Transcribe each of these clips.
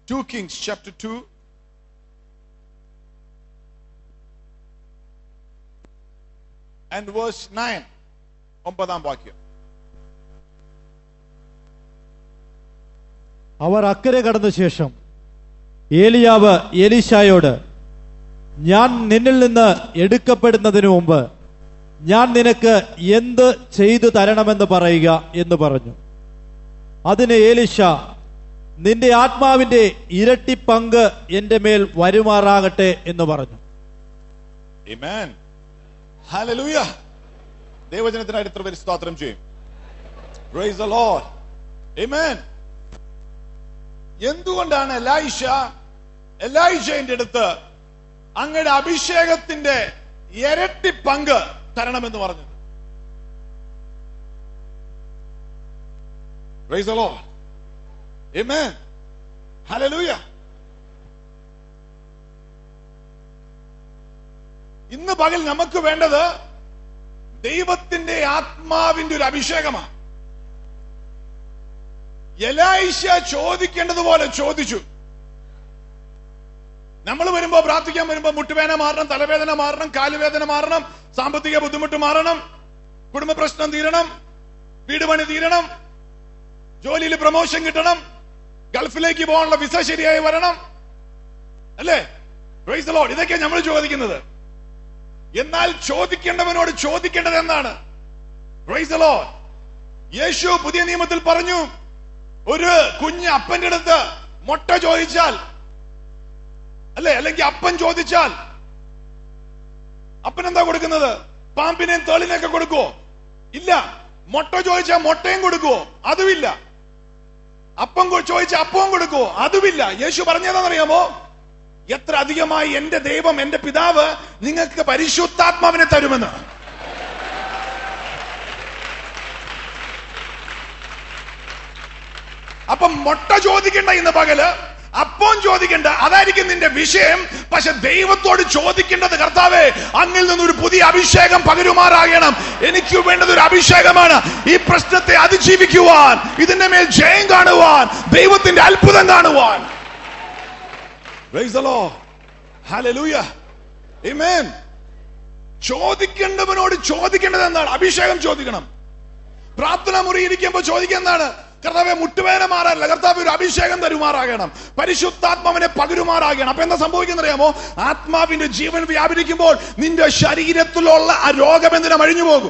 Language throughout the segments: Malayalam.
2 Kings chapter 2. And verse 9. ഒമ്പതാം വാക്യം അവർ അക്കരെ കടന്ന ശേഷം ഏലിയാവ് എലീശായോട് ഞാൻ നിന്നിൽ നിന്ന് എടുക്കപ്പെടുന്നതിന് മുമ്പ് ഞാൻ നിനക്ക് എന്ത് ചെയ്തു തരണമെന്ന് പറയുക എന്ന് പറഞ്ഞു അതിന് ഏലിശ നിന്റെ ആത്മാവിന്റെ ഇരട്ടി പങ്ക് എന്റെ മേൽ വരുമാറാകട്ടെ എന്ന് പറഞ്ഞു Amen. Hallelujah. ദൈവജനത്തിനായിട്ട് എത്ര പേര് സ്തോത്രം ചെയ്യും Praise the Lord. Amen. എന്തുകൊണ്ടാണ് എലൈഷ എലൈഷന്റെ അടുത്ത് അങ്ങയുടെ അഭിഷേകത്തിന്റെ ഇരട്ടി പങ്ക് തരണമെന്ന് പറഞ്ഞത് Praise the Lord. Amen. Hallelujah. ഇന്ന് പകൽ നമുക്ക് വേണ്ടത് ദൈവത്തിന്റെ ആത്മാവിന്റെ ഒരു അഭിഷേകമാണ് എലൈശ ചോദിക്കേണ്ടതുപോലെ ചോദിച്ചു നമ്മൾ വരുമ്പോ പ്രാർത്ഥിക്കാൻ വരുമ്പോ മുട്ടുവേദന മാറണം തലവേദന മാറണം കാലുവേദന മാറണം സാമ്പത്തിക ബുദ്ധിമുട്ട് മാറണം കുടുംബ പ്രശ്നം തീരണം വീട് പണി തീരണം ജോലിയിൽ പ്രൊമോഷൻ കിട്ടണം ഗൾഫിലേക്ക് പോകാനുള്ള വിസ ശരിയായി വരണം അല്ലേ Praise the Lord. ഇതൊക്കെയാണ് നമ്മൾ ചോദിക്കുന്നത് എന്നാൽ ചോദിക്കേണ്ടവനോട് ചോദിക്കേണ്ടത് എന്താണ് Praise the Lord. യേശു പുതിയ നിയമത്തിൽ പറഞ്ഞു ഒരു കുഞ്ഞ് അപ്പന്റെ അടുത്ത് മുട്ട ചോദിച്ചാൽ അല്ലെ അല്ലെങ്കിൽ അപ്പൻ ചോദിച്ചാൽ അപ്പൻ എന്താ കൊടുക്കുന്നത് പാമ്പിനെയും തേളിനെയൊക്കെ കൊടുക്കുവോ ഇല്ല മുട്ട ചോദിച്ചാൽ മുട്ടയും കൊടുക്കുവോ അതുമില്ല അപ്പം കൊ- ചോദിച്ചാൽ അപ്പവും കൊടുക്കുവോ അതുമില്ല യേശു പറഞ്ഞതെന്നറിയാമോ എത്ര അധികമായി എന്റെ ദൈവം എന്റെ പിതാവ് നിങ്ങൾക്ക് പരിശുദ്ധാത്മാവിനെ തരുമെന്ന് അപ്പം മുട്ട ചോദിക്കണ്ട ഇന്ന് പകല് അപ്പം ചോദിക്കണ്ട അതായിരിക്കും നിന്റെ വിഷയം പക്ഷെ ദൈവത്തോട് ചോദിക്കേണ്ടത് കർത്താവേ അങ്ങിൽ നിന്നൊരു പുതിയ അഭിഷേകം പകരുമാറാകണം എനിക്ക് വേണ്ടത് ഒരു അഭിഷേകമാണ് ഈ പ്രശ്നത്തെ അതിജീവിക്കുവാൻ ഇതിന്റെ മേൽ ജയം കാണുവാൻ ദൈവത്തിന്റെ അത്ഭുതം കാണുവാൻ Praise the Lord. Hallelujah. Amen. ചോദിക്കേണ്ടവനോട് ചോദിക്കേണ്ടത് എന്താണ് അഭിഷേകം ചോദിക്കണം പ്രാർത്ഥന മുറി ഇരിക്കുമ്പോൾ ചോദിക്കുക എന്താണ് കർത്താവെ മുട്ടുവേദന മാറാറില്ല കർത്താവ് ഒരു അഭിഷേകം തരുമാറാകണം പരിശുദ്ധാത്മാവിനെ പകരുമാറാകണം അപ്പൊ എന്താ സംഭവിക്കുന്ന അറിയാമോ ആത്മാവിന്റെ ജീവൻ വ്യാപരിക്കുമ്പോൾ നിന്റെ ശരീരത്തിലുള്ള ആ രോഗബന്ധനം അഴിഞ്ഞു പോകും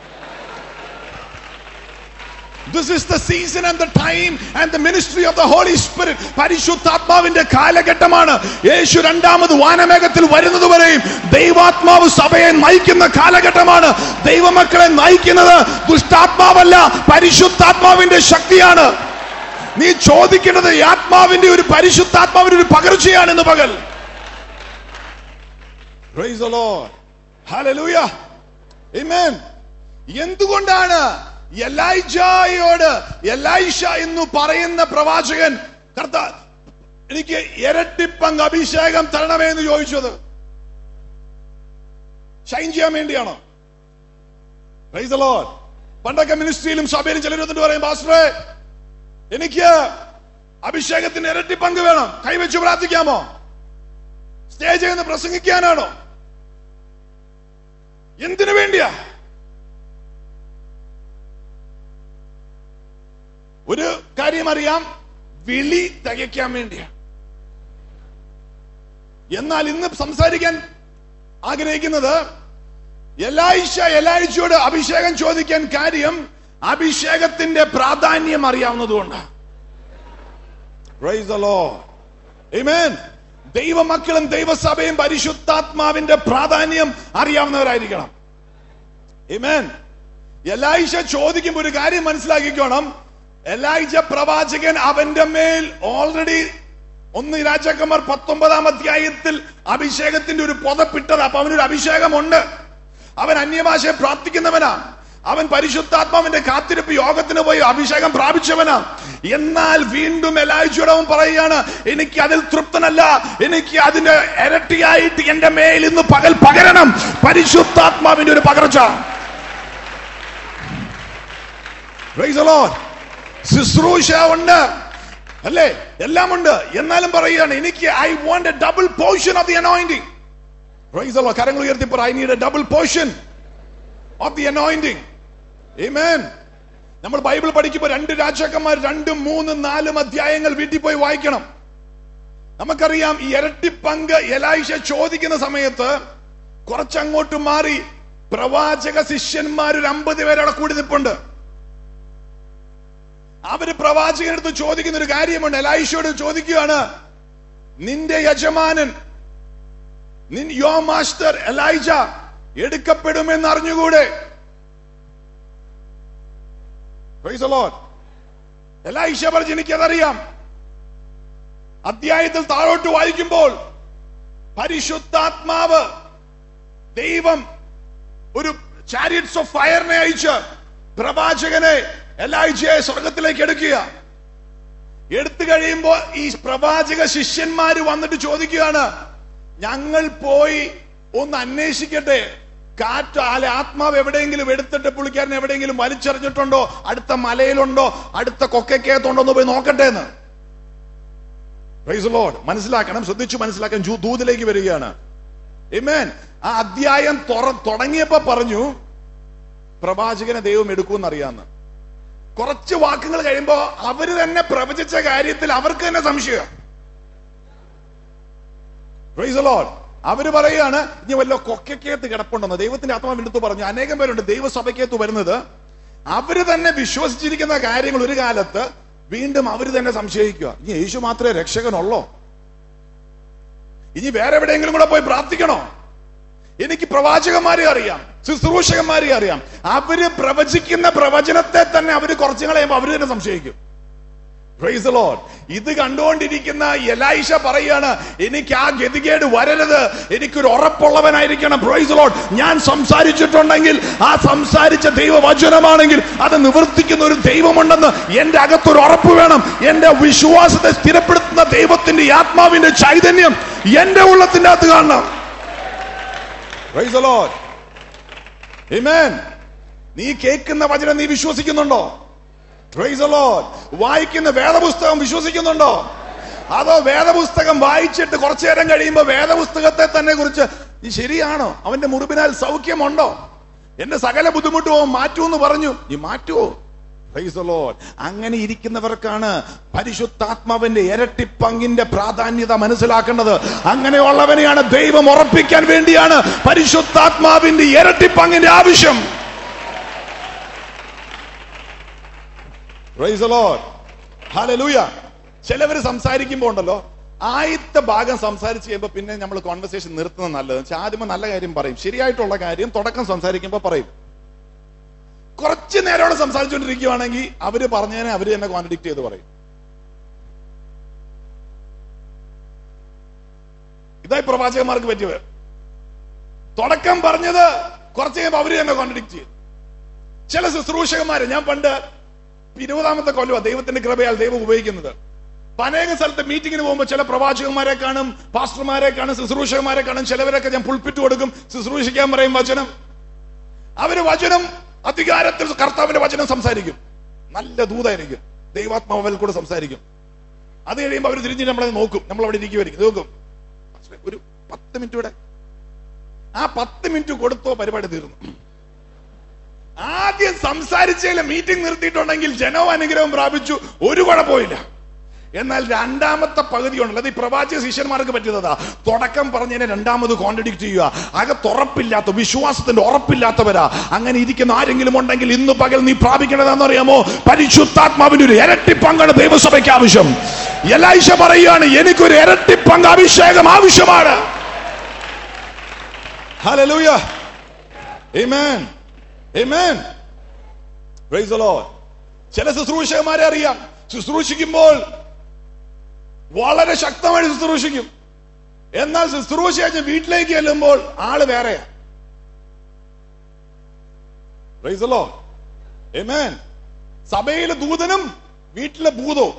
This is the season and the time and the ministry of the Holy Spirit. പരിശുദ്ധാത്മാവിന്റെ കാലഘട്ടമാണ് യേശു രണ്ടാമത് വാനമേഘത്തിൽ വരുന്നത് വരെയും ദൈവാത്മാവ് സഭയെ നയിക്കുന്ന കാലഘട്ടമാണ് ദൈവമക്കളെ നയിക്കുന്നത് ദുഷ്ടാത്മാവല്ല പരിശുദ്ധാത്മാവിന്റെ ശക്തിയാണ് നീ ചോദിക്കേണ്ടത് ഈ ആത്മാവിന്റെ ഒരു പരിശുദ്ധാത്മാവിന്റെ ഒരു പകർച്ചയാണ് ഇന്ന് പകൽ Praise the Lord. Hallelujah. Amen. എന്തുകൊണ്ടാണ് എലൈജായോട് എലൈഷ എന്ന് പറയുന്ന പ്രവാചകൻ കർത്ത എനിക്ക് ഇരട്ടിപ്പങ്ക് അഭിഷേകം തരണമേ എന്ന് ചോദിച്ചത് ഷൈൻ ചെയ്യാൻ വേണ്ടിയാണോ Praise the Lord. പണ്ടൊക്കെ മിനിസ്ട്രിയിലും സഭയിലും ചിലർ വന്നിട്ട് പറയും പാസ്റ്ററെ എനിക്ക് അഭിഷേകത്തിന് ഇരട്ടി പങ്ക് വേണം കൈവച്ച് പ്രാർത്ഥിക്കാമോ സ്റ്റേജിൽ നിന്ന് പ്രസംഗിക്കാനാണോ എന്തിനു വേണ്ടിയാ ഒരു കാര്യം അറിയാം വിളി തികയ്ക്കാൻ വേണ്ടിയാ എന്നാൽ ഇന്ന് സംസാരിക്കാൻ ആഗ്രഹിക്കുന്നത് എലായിഷ എലായിച്ചയോട് അഭിഷേകം ചോദിക്കാൻ കാര്യം അഭിഷേകത്തിന്റെ പ്രാധാന്യം അറിയാവുന്നതുകൊണ്ടാണ് Praise the Lord. Amen. ദൈവമക്കളും ദൈവസഭയും പരിശുദ്ധാത്മാവിന്റെ പ്രാധാന്യം അറിയാവുന്നവരായിരിക്കണം Amen. എലായിഷ ചോദിക്കുമ്പോൾ ഒരു കാര്യം മനസ്സിലാക്കിക്കോണം എലായിജ പ്രവാചകൻ അവന്റെ മേൽ ഓൾറെഡി ഒന്ന് രാജാക്കന്മാർ പത്തൊമ്പതാം അധ്യായത്തിൽ അഭിഷേകത്തിന്റെ ഒരു പുതപ്പിട്ടത് അപ്പൊ അവനൊരു അഭിഷേകമുണ്ട് അവൻ അന്യഭാഷയെ പ്രാർത്ഥിക്കുന്നവനാ അവൻ പരിശുദ്ധാത്മാവിന്റെ കാത്തിരിപ്പ് യോഗത്തിന് പോയി അഭിഷേകം പ്രാപിച്ചവനാ എന്നാൽ വീണ്ടും എലായിച്ചോട് അവൻ പറയുകയാണ് എനിക്ക് അതിൽ തൃപ്തനല്ല എനിക്ക് അതിന്റെ ഇരട്ടിയായിട്ട് എന്റെ മേൽ ഇന്ന് പകൽ പകരണം പരിശുദ്ധാത്മാവിന്റെ ഒരു പകർച്ച Praise the Lord. ശുശ്രൂഷ ഉണ്ട് അല്ലേ എല്ലാം ഉണ്ട് എന്നാലും പറയുകയാണ് എനിക്ക് I want a double portion of the anointing കരങ്ങൾ ഉയർത്തിപ്പോ I need a double portion of the anointing Amen. നമ്മൾ ബൈബിൾ പഠിക്കുമ്പോൾ രണ്ട് രാജാക്കന്മാർ രണ്ടും മൂന്നും നാലും അധ്യായങ്ങൾ വീട്ടിൽ പോയി വായിക്കണം നമുക്കറിയാം ഈ ഇരട്ടി പങ്ക് എലായിഷ ചോദിക്കുന്ന സമയത്ത് കുറച്ചങ്ങോട്ട് മാറി പ്രവാചക ശിഷ്യന്മാർ ഒരു അമ്പത് പേരവിടെ കൂടി നിൽപ്പുണ്ട് അവര് പ്രവാചകനടുത്ത് ചോദിക്കുന്ന ഒരു കാര്യമുണ്ട് എലായിഷയോട് ചോദിക്കുകയാണ് നിന്റെ യജമാനൻ നിൻ യോ മാസ്റ്റർ എലൈജ എടുക്കപ്പെടുമെന്ന് അറിഞ്ഞുകൂടെ Praise the Lord. എലൈഷ പറഞ്ഞു എനിക്കതറിയാം അധ്യായത്തിൽ താഴോട്ട് വായിക്കുമ്പോൾ പരിശുദ്ധാത്മാവ് ദൈവം ഒരു ചാരിയറ്റ്സ് ഓഫ് ഫയറിനെ അയച്ച് പ്രവാചകനെ എലൈജയെ സ്വർഗത്തിലേക്ക് എടുക്കുക എടുത്തു കഴിയുമ്പോൾ ഈ പ്രവാചക ശിഷ്യന്മാര് വന്നിട്ട് ചോദിക്കുകയാണ് ഞങ്ങൾ പോയി ഒന്ന് അന്വേഷിക്കട്ടെ കാറ്റ് അല്ലെ ആത്മാവ് എവിടെയെങ്കിലും എടുത്തിട്ട് പുള്ളിക്കാരൻ എവിടെയെങ്കിലും വലിച്ചെറിഞ്ഞിട്ടുണ്ടോ അടുത്ത മലയിലുണ്ടോ അടുത്ത കൊക്കക്കകത്തുണ്ടോ എന്ന് പോയി നോക്കട്ടെ എന്ന് Praise the Lord. മനസ്സിലാക്കണം ശ്രദ്ധിച്ചു മനസ്സിലാക്കാൻ ജൂ- ദൂതിലേക്ക് വരികയാണ് Amen. ആ അധ്യായം തുറ- തുടങ്ങിയപ്പോ പറഞ്ഞു പ്രവാചകനെ ദൈവം എടുക്കുമെന്ന് അറിയാന്ന് കുറച്ച് വാക്കുകൾ കഴിയുമ്പോ അവര് തന്നെ പ്രവചിച്ച കാര്യത്തിൽ അവർക്ക് തന്നെ സംശയം Praise the Lord. അവര് പറയുകയാണ് ഇനി വല്ല കൊക്കക്കകത്ത് കിടപ്പുണ്ടെന്ന് ദൈവത്തിന്റെ ആത്മാവിന്റെ അടുത്ത് പറഞ്ഞു അനേകം പേരുണ്ട് ദൈവസഭയ്ക്കകത്ത് വരുന്നത് അവര് തന്നെ വിശ്വസിച്ചിരിക്കുന്ന കാര്യങ്ങൾ ഒരു കാലത്ത് വീണ്ടും അവര് തന്നെ സംശയിക്കുക ഇനി യേശു മാത്രമേ രക്ഷകനുള്ളോ ഇനി വേറെ എവിടെയെങ്കിലും കൂടെ പോയി പ്രാർത്ഥിക്കണോ എനിക്ക് പ്രവാചകന്മാരെ അറിയാം ശുശ്രൂഷകന്മാരെ അറിയാം അവര് പ്രവചിക്കുന്ന പ്രവചനത്തെ തന്നെ അവര് കുറച്ചു കളയുമ്പോ അവര് തന്നെ സംശയിക്കും Praise the Lord. ഇത് കണ്ടുകൊണ്ടിരിക്കുന്ന എലൈഷ പറയാണ് എനിക്ക് ആ ഗതികേട് വരരുത് എനിക്കൊരു ഉറപ്പുള്ളവനായിരിക്കണം പ്രൈസ് ലോഡ് ഞാൻ സംസാരിച്ചിട്ടുണ്ടെങ്കിൽ ആ സംസാരിച്ച ദൈവവചനമാണെങ്കിൽ അത് നിവർത്തിക്കുന്ന ഒരു ദൈവമുണ്ടെന്ന് എന്റെ അകത്തൊരു ഉറപ്പ് വേണം എന്റെ വിശ്വാസത്തെ സ്ഥിരപ്പെടുത്തുന്ന ദൈവത്തിന്റെ ആത്മാവിന്റെ ചൈതന്യം എന്റെ ഉള്ളത്തിന്റെ അകത്ത് കാണണം പ്രൈസ് the Lord. Amen. നീ കേൾക്കുന്ന വചനം നീ വിശ്വസിക്കുന്നുണ്ടോ Praise the Lord. വായിക്കുന്ന വേദപുസ്തകം വിശ്വസിക്കുന്നുണ്ടോ അതോ വേദപുസ്തകം വായിച്ചിട്ട് കുറച്ചു നേരം കഴിയുമ്പോൾ വേദപുസ്തകത്തെ തന്നെ കുറിച്ച് ഈ ശരിയാണോ അവന്റെ മുറിവിനാൽ സൗഖ്യമുണ്ടോ എന്റെ സകല ബുദ്ധിമുട്ടും അവൻ മാറ്റൂന്ന് പറഞ്ഞു ഈ മാറ്റുവോ Praise the Lord. അങ്ങനെ ഇരിക്കുന്നവർക്കാണ് പരിശുദ്ധാത്മാവിന്റെ ഇരട്ടി പങ്കിന്റെ പ്രാധാന്യത മനസ്സിലാക്കേണ്ടത് അങ്ങനെയുള്ളവനെയാണ് ദൈവം ഉറപ്പിക്കാൻ വേണ്ടിയാണ് പരിശുദ്ധാത്മാവിന്റെ ഇരട്ടി പങ്കിന്റെ ആവശ്യം Praise the Lord. Hallelujah. ചിലവര് സംസാരിക്കുമ്പോ ഉണ്ടല്ലോ ആദ്യത്തെ ഭാഗം സംസാരിച്ച് കഴിയുമ്പോ പിന്നെ നമ്മൾ കോൺവെർസേഷൻ നിർത്തുന്നത് നല്ലത് വെച്ചാൽ ആദ്യമേ നല്ല കാര്യം പറയും ശരിയായിട്ടുള്ള കാര്യം തുടക്കം സംസാരിക്കുമ്പോ പറയും കുറച്ച് നേരോടെ സംസാരിച്ചുകൊണ്ടിരിക്കുകയാണെങ്കിൽ അവര് പറഞ്ഞതിനെ അവര് തന്നെ കോൺട്രഡിക്ട് ചെയ്ത് പറയും ഇതായി പ്രവാചകന്മാർക്ക് പറ്റിയത് തുടക്കം പറഞ്ഞത് കുറച്ച് കഴിയുമ്പോ അവര് തന്നെ കോൺട്രഡിക്ട് ചെയ്യും ചില ശുശ്രൂഷകന്മാര് ഞാൻ പണ്ട് ഇരുപതാമത്തെ കൊല്ലമാ ദൈവത്തിന്റെ കൃപയാൽ ദൈവം ഉപയോഗിക്കുന്നത് അപ്പൊ അനേക സ്ഥലത്ത് മീറ്റിങ്ങിന് പോകുമ്പോൾ ചില പ്രവാചകന്മാരെ കാണും പാസ്റ്റർമാരെ കാണും ശുശ്രൂഷകന്മാരെ കാണും ചിലവരൊക്കെ ഞാൻ പുൾപ്പിറ്റ് കൊടുക്കും ശുശ്രൂഷിക്കാൻ പറയും വചനം അവര് വചനം അധികാരത്തിൽ കർത്താവിന്റെ വചനം സംസാരിക്കും നല്ല ദൂതായിരിക്കും ദൈവാത്മാവിൽ കൂടെ സംസാരിക്കും അത് കഴിയുമ്പോൾ അവർ തിരിഞ്ഞ് നമ്മളെ നോക്കും നമ്മൾ അവിടെ ഇരിക്കുമായിരിക്കും നോക്കും ഒരു പത്ത് മിനിറ്റ് ഇവിടെ ആ പത്ത് മിനിറ്റ് കൊടുത്തോ പരിപാടി തീർന്നു ആദ്യം സംസാരിച്ചതിൽ മീറ്റിംഗ് നിർത്തിയിട്ടുണ്ടെങ്കിൽ ജനവും അനുഗ്രഹം പ്രാപിച്ചു ഒരു കുഴപ്പമില്ല എന്നാൽ രണ്ടാമത്തെ പകുതി ഉണ്ടല്ലോ അത് ഈ പ്രവാചക ശിഷ്യന്മാർക്ക് പറ്റിയതാ തുടക്കം പറഞ്ഞതിനെ രണ്ടാമത് കോൺട്രഡിക്ട് ചെയ്യുക അകത്തുറപ്പില്ലാത്ത വിശ്വാസത്തിന്റെ ഉറപ്പില്ലാത്തവരാ അങ്ങനെ ഇരിക്കുന്ന ആരെങ്കിലും ഉണ്ടെങ്കിൽ ഇന്ന് പകൽ നീ പ്രാപിക്കണതെന്ന് അറിയാമോ പരിശുദ്ധാത്മാവിന്റെ ഒരു ഇരട്ടി പങ്കാണ് ദൈവസഭയ്ക്ക് ആവശ്യം എലൈശ പറയുകയാണ് എനിക്കൊരു ഇരട്ടി പങ്ക് അഭിഷേകം ആവശ്യമാണ് Hallelujah. Amen. Amen. Praise the Lord. ചില ശുശ്രൂഷകന്മാരെ അറിയാം ശുശ്രൂഷിക്കുമ്പോൾ വളരെ ശക്തമായി ശുശ്രൂഷിക്കും എന്നാൽ ശുശ്രൂഷ കഴിഞ്ഞ് വീട്ടിലേക്ക് ചെല്ലുമ്പോൾ ആള് വേറെയാ Praise the Lord. Amen. സഭയിലെ ദൂതനും വീട്ടിലെ ഭൂതവും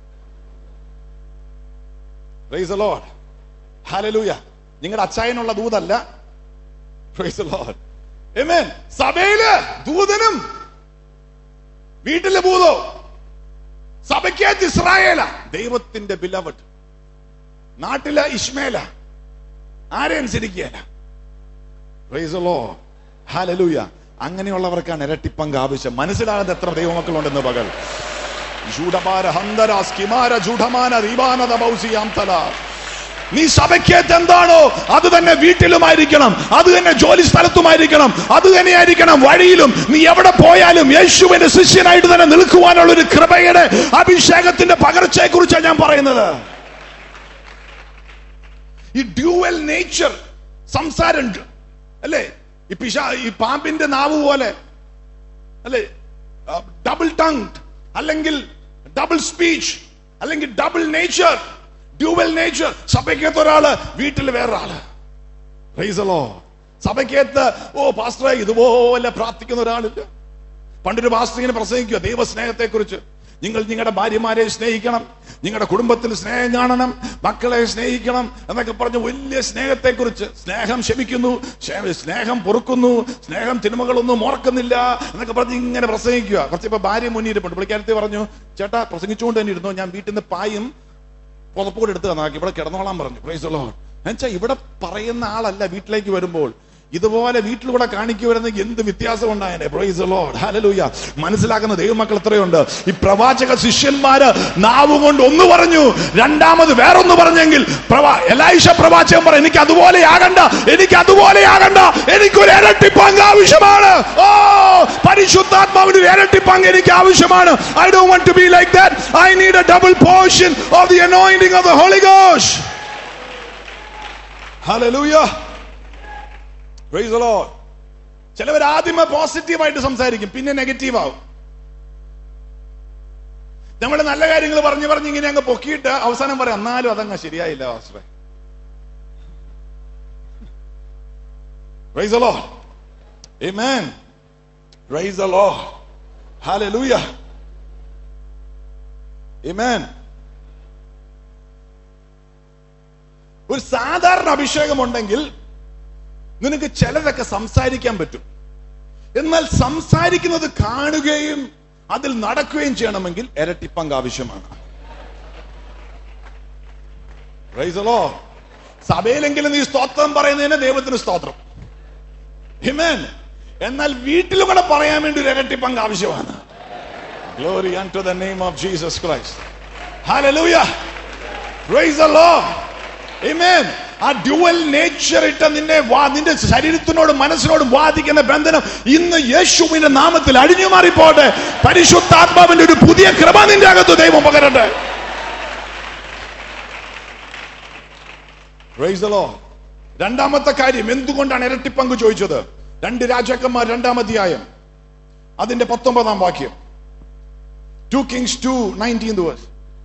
Praise the Lord. Hallelujah. നിങ്ങളുടെ അച്ചായനുള്ള ദൂതല്ല Praise the Lord. Amen. സഭയില് ദൂതനും വീട്ടിലെ ഭൂതോ സഭയ്ക്കകത്ത് ഇസ്രായേല ദൈവത്തിന്റെ ബിലവട്ട് നാട്ടിലെ ഇസ്മേല ആരെ അനുസരിക്കുകയല്ല Praise the Lord. Hallelujah. അങ്ങനെയുള്ളവർക്കാണ് ഇരട്ടിപ്പങ്ക് ആവശ്യം മനസ്സിലാകാതെ എത്ര ദൈവമക്കളുണ്ടെന്ന് പകൽ ജൂഡമാര ഹന്തര സ്കിമാര ജൂഢമാന ദീപാനത ബൗസിയാം തല നീ സഭയ്ക്കകത്ത് എന്താണോ അത് തന്നെ വീട്ടിലുമായിരിക്കണം അത് തന്നെ ജോലി സ്ഥലത്തുമായിരിക്കണം അത് തന്നെയായിരിക്കണം വഴിയിലും നീ എവിടെ പോയാലും യേശുവിന്റെ ശിഷ്യനായിട്ട് തന്നെ നിൽക്കുവാനുള്ള ഒരു കൃപയുടെ അഭിഷേകത്തിന്റെ പകർച്ചയെ കുറിച്ചാണ് ഞാൻ പറയുന്നത് ഈ ഡ്യൂവൽ നേച്ചർ സംസാരം അല്ലേ ഈ പിശാ ഈ പാമ്പിന്റെ നാവ് പോലെ അല്ലേ ഡബിൾ ടങ് അല്ലെങ്കിൽ ഡബിൾ സ്പീച്ച് അല്ലെങ്കിൽ ഡബിൾ നേച്ചർ ഡ്യൂവൽ നേച്ചർ സഭയ്ക്കകത്ത് ഒരാള് വീട്ടിൽ വേറൊരാള് റൈസലോ സഭയ്ക്കകത്ത് ഓ പാസ്റ്ററെ ഇതുപോലെ പ്രാർത്ഥിക്കുന്ന ഒരാളില്ല പണ്ടൊരു പാസ്റ്റർ ഇങ്ങനെ പ്രസംഗിക്കുക ദൈവസ്നേഹത്തെ കുറിച്ച് നിങ്ങൾ നിങ്ങളുടെ ഭാര്യമാരെ സ്നേഹിക്കണം നിങ്ങളുടെ കുടുംബത്തിൽ സ്നേഹം കാണണം മക്കളെ സ്നേഹിക്കണം എന്നൊക്കെ പറഞ്ഞ് വലിയ സ്നേഹത്തെ കുറിച്ച് സ്നേഹം ക്ഷമിക്കുന്നു ക്ഷേ- സ്നേഹം പൊറുക്കുന്നു സ്നേഹം തിന്മകളൊന്നും ഓർക്കുന്നില്ല എന്നൊക്കെ പറഞ്ഞ് ഇങ്ങനെ പ്രസംഗിക്കുക കുറച്ച് ഇപ്പൊ ഭാര്യ മുന്നിരിപ്പുണ്ട് പുള്ളിക്കാരത്തെ പറഞ്ഞു ചേട്ടാ പ്രസംഗിച്ചുകൊണ്ട് തന്നെ ഇരുന്നു ഞാൻ വീട്ടിൽ നിന്ന് പായും പുതപ്പ് കൂടെ എടുത്ത് തന്നാക്കി ഇവിടെ കിടന്നോളാൻ പറഞ്ഞു പ്രൈസ് ലോഡ് എന്നുവെച്ചാൽ ഇവിടെ പറയുന്ന ആളല്ല വീട്ടിലേക്ക് വരുമ്പോൾ ഇതുപോലെ വീട്ടിലൂടെ കാണിക്കുവരുന്നെങ്കിൽ എന്ത് വ്യത്യാസം ഉണ്ടായനെ പ്രൈസ് ലോഡ് ഹല്ലേലൂയ മനസ്സിലാക്കുന്ന ദൈവമക്കൾ എത്രയുണ്ട് ഈ പ്രവാചക ശിഷ്യന്മാര് നാവ് കൊണ്ട് ഒന്ന് പറഞ്ഞു രണ്ടാമത് വേറൊന്ന് പറഞ്ഞെങ്കിൽ പ്രവാ എലൈഷ പ്രവാചകൻ പറ എനിക്ക് അതുപോലെ ആകണ്ട എനിക്ക് അതുപോലെ ആകണ്ട എനിക്കൊരു ഇരട്ടി പങ്ക് ആവശ്യമാണ് ഓ പരിശുദ്ധാത്മാവിന് ഒരു ഇരട്ടി പങ്ക് എനിക്ക് ആവശ്യമാണ് I don't want to be like that I need a double portion of the anointing of the holy ghost hallelujah praise the Lord ചിലവർ ആദ്യമേ പോസിറ്റീവായിട്ട് സംസാരിക്കും പിന്നെ നെഗറ്റീവ് ആവും നമ്മൾ നല്ല കാര്യങ്ങൾ പറഞ്ഞു പറഞ്ഞ് ഇങ്ങനെ അങ്ങ് പൊക്കിയിട്ട് അവസാനം പറയാം എന്നാലും അതങ്ങ് ശരിയായില്ല വാസ്ത്രേ praise the Lord amen praise the Lord hallelujah amen ഒരു സാധാരണ അഭിഷേകമുണ്ടെങ്കിൽ നിനക്ക് ചിലതൊക്കെ സംസാരിക്കാൻ പറ്റും എന്നാൽ സംസാരിക്കുന്നത് കാണുകയും അതിൽ നടക്കുകയും ചെയ്യണമെങ്കിൽ ഇരട്ടിപ്പങ്ക് ആവശ്യമാണ് Praise the Lord. സഭയിലെങ്കിലും നീ സ്തോത്രം പറയുന്നതിന് ദൈവത്തിന് സ്തോത്രം Amen. എന്നാൽ വീട്ടിലും കൂടെ പറയാൻ വേണ്ടി ഒരു ഇരട്ടിപ്പങ്ക് ആവശ്യമാണ് glory to the name of Jesus Christ Hallelujah. Praise the Lord. Amen. ആ ഡ്യുവൽ നേച്ചർ ഇട്ട നിന്നെ വാ- നിന്റെ ശരീരത്തിനോടും മനസ്സിനോടും വാദിക്കുന്ന ബന്ധനം ഇന്ന് യേശുവിന്റെ നാമത്തിൽ അഴിഞ്ഞു മാറിപ്പോട്ടെ പരിശുദ്ധാത്മാവിന്റെ ഒരു പുതിയ കൃപ നിന്റെ അകത്ത് ദൈവം പകരട്ടെ Praise the Lord. രണ്ടാമത്തെ കാര്യം എന്തുകൊണ്ടാണ് ഇരട്ടിപ്പങ്ക് ചോദിച്ചത് രണ്ട് രാജാക്കന്മാർ രണ്ടാം അധ്യായം അതിന്റെ പത്തൊമ്പതാം വാക്യം two Kings two nineteen verse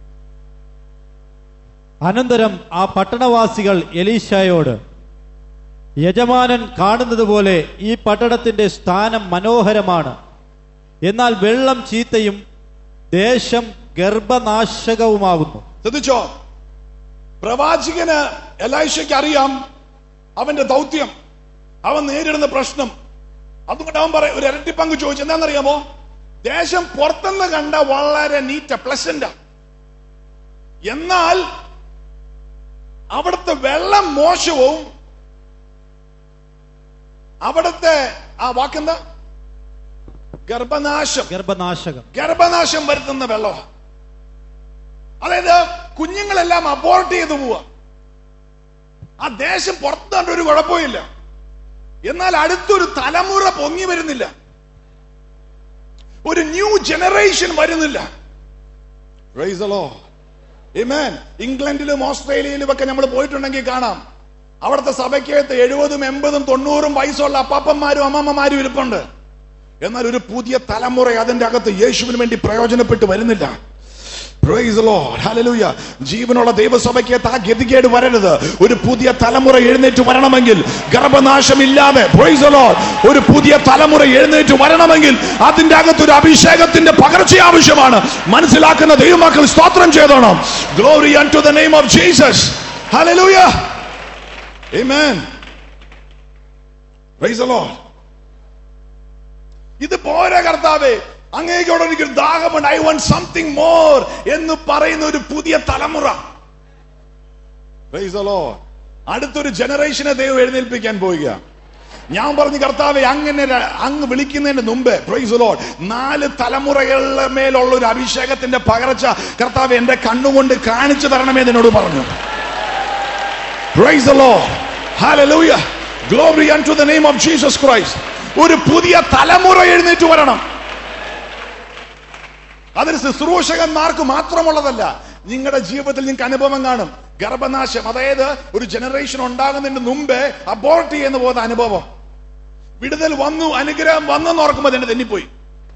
അനന്തരം ആ പട്ടണവാസികൾ എലീശായോട് യജമാനൻ കാണുന്നത് പോലെ ഈ പട്ടണത്തിന്റെ സ്ഥാനം മനോഹരമാണ് എന്നാൽ വെള്ളം ചീത്തയും ദേശം ഗർഭനാശകവുമാകുന്നു ശ്രദ്ധിച്ചോ പ്രവാചകന് എലൈഷയ്ക്ക് അറിയാം അവന്റെ ദൗത്യം അവൻ നേരിടുന്ന പ്രശ്നം അതുകൊണ്ട് അവൻ പറയും ഒരു ഇരട്ടി പങ്ക് ചോദിച്ചു എന്താണെന്നറിയാമോ ദേശം പുറത്തുനിന്ന് കണ്ട വളരെ നീറ്റ പ്ലസന്റ് എന്നാൽ അവിടുത്തെ വെള്ളം മോശവും അവിടുത്തെ ആ വാക്കെന്താ ഗർഭനാശം ഗർഭനാശകം ഗർഭനാശം വരുത്തുന്ന വെള്ളം അതായത് കുഞ്ഞുങ്ങളെല്ലാം അബോർട്ട് ചെയ്തു പോവുക ആ ദേശം പുറത്ത് കണ്ട ഒരു കുഴപ്പമില്ല എന്നാൽ അടുത്തൊരു തലമുറ പൊങ്ങി വരുന്നില്ല ഒരു ന്യൂ ജനറേഷൻ വരുന്നില്ല Praise the Lord. Amen. ഇംഗ്ലണ്ടിലും ഓസ്ട്രേലിയയിലും ഒക്കെ നമ്മൾ പോയിട്ടുണ്ടെങ്കിൽ കാണാം അവിടുത്തെ സഭയ്ക്കകത്ത് എഴുപതും എൺപതും തൊണ്ണൂറും വയസ്സുള്ള അപ്പാപ്പന്മാരും അമ്മമ്മമാരും ഇരിപ്പുണ്ട് എന്നാൽ ഒരു പുതിയ തലമുറ അതിന്റെ അകത്ത് യേശുവിന് വേണ്ടി പ്രയോജനപ്പെട്ട് വരുന്നില്ല Praise the Lord. Hallelujah. ജീവനുള്ള ദൈവസഭയ്ക്കകത്ത് ആ ഗതികേട് വരരുത് ഒരു പുതിയ തലമുറ എഴുന്നേറ്റ് വരണമെങ്കിൽ ഗർഭനാശമില്ലാതെ Praise the Lord. ഒരു പുതിയ തലമുറ എഴുന്നേറ്റ് വരണമെങ്കിൽ അതിന്റെ അകത്ത് ഒരു അഭിഷേകത്തിന്റെ പകർച്ച ആവശ്യമാണ് മനസ്സിലാക്കുന്ന ദൈവമക്കൾ സ്തോത്രം ചെയ്തോണം glory to the name of Jesus Hallelujah. Amen. Praise the Lord. ഇത് പോരാ കർത്താവേ അങ്ങേക്കോട് എനിക്ക് ദാഹമുണ്ട് ഐ വാണ്ട് സംതിങ് മോർ എന്ന് പറയുന്ന ഒരു പുതിയ തലമുറ Praise the Lord. അടുത്തൊരു ജനറേഷനെ ദൈവം എഴുന്നേൽപ്പിക്കാൻ പോവുക ഞാൻ പറഞ്ഞു കർത്താവെ അങ്ങനെ ര- അങ്ങ് വിളിക്കുന്നതിന് മുമ്പ് പ്രൈസ് ലോഡ് നാല് തലമുറകളുടെ മേലുള്ള ഒരു അഭിഷേകത്തിന്റെ പകർച്ച കർത്താവ് എന്റെ കണ്ണുകൊണ്ട് കാണിച്ചു തരണമേ എന്നോട് പറഞ്ഞു praise the Lord. Hallelujah. Glory unto the name of Jesus Christ. ഒരു പുതിയ തലമുറ എഴുന്നേറ്റ് വരണം അതിന് ശുശ്രൂഷകന്മാർക്ക് മാത്രമുള്ളതല്ല നിങ്ങളുടെ ജീവിതത്തിൽ നിങ്ങൾക്ക് അനുഭവം കാണും ഗർഭനാശം അതായത് ഒരു ജനറേഷൻ ഉണ്ടാകുന്നതിന് മുമ്പേ അബോർട്ട് ചെയ്യുന്ന പോകുന്ന അനുഭവം വിടുതൽ വന്നു അനുഗ്രഹം വന്നെന്ന് ഓർക്കുമ്പോൾ തന്നെ തെന്നിപ്പോയി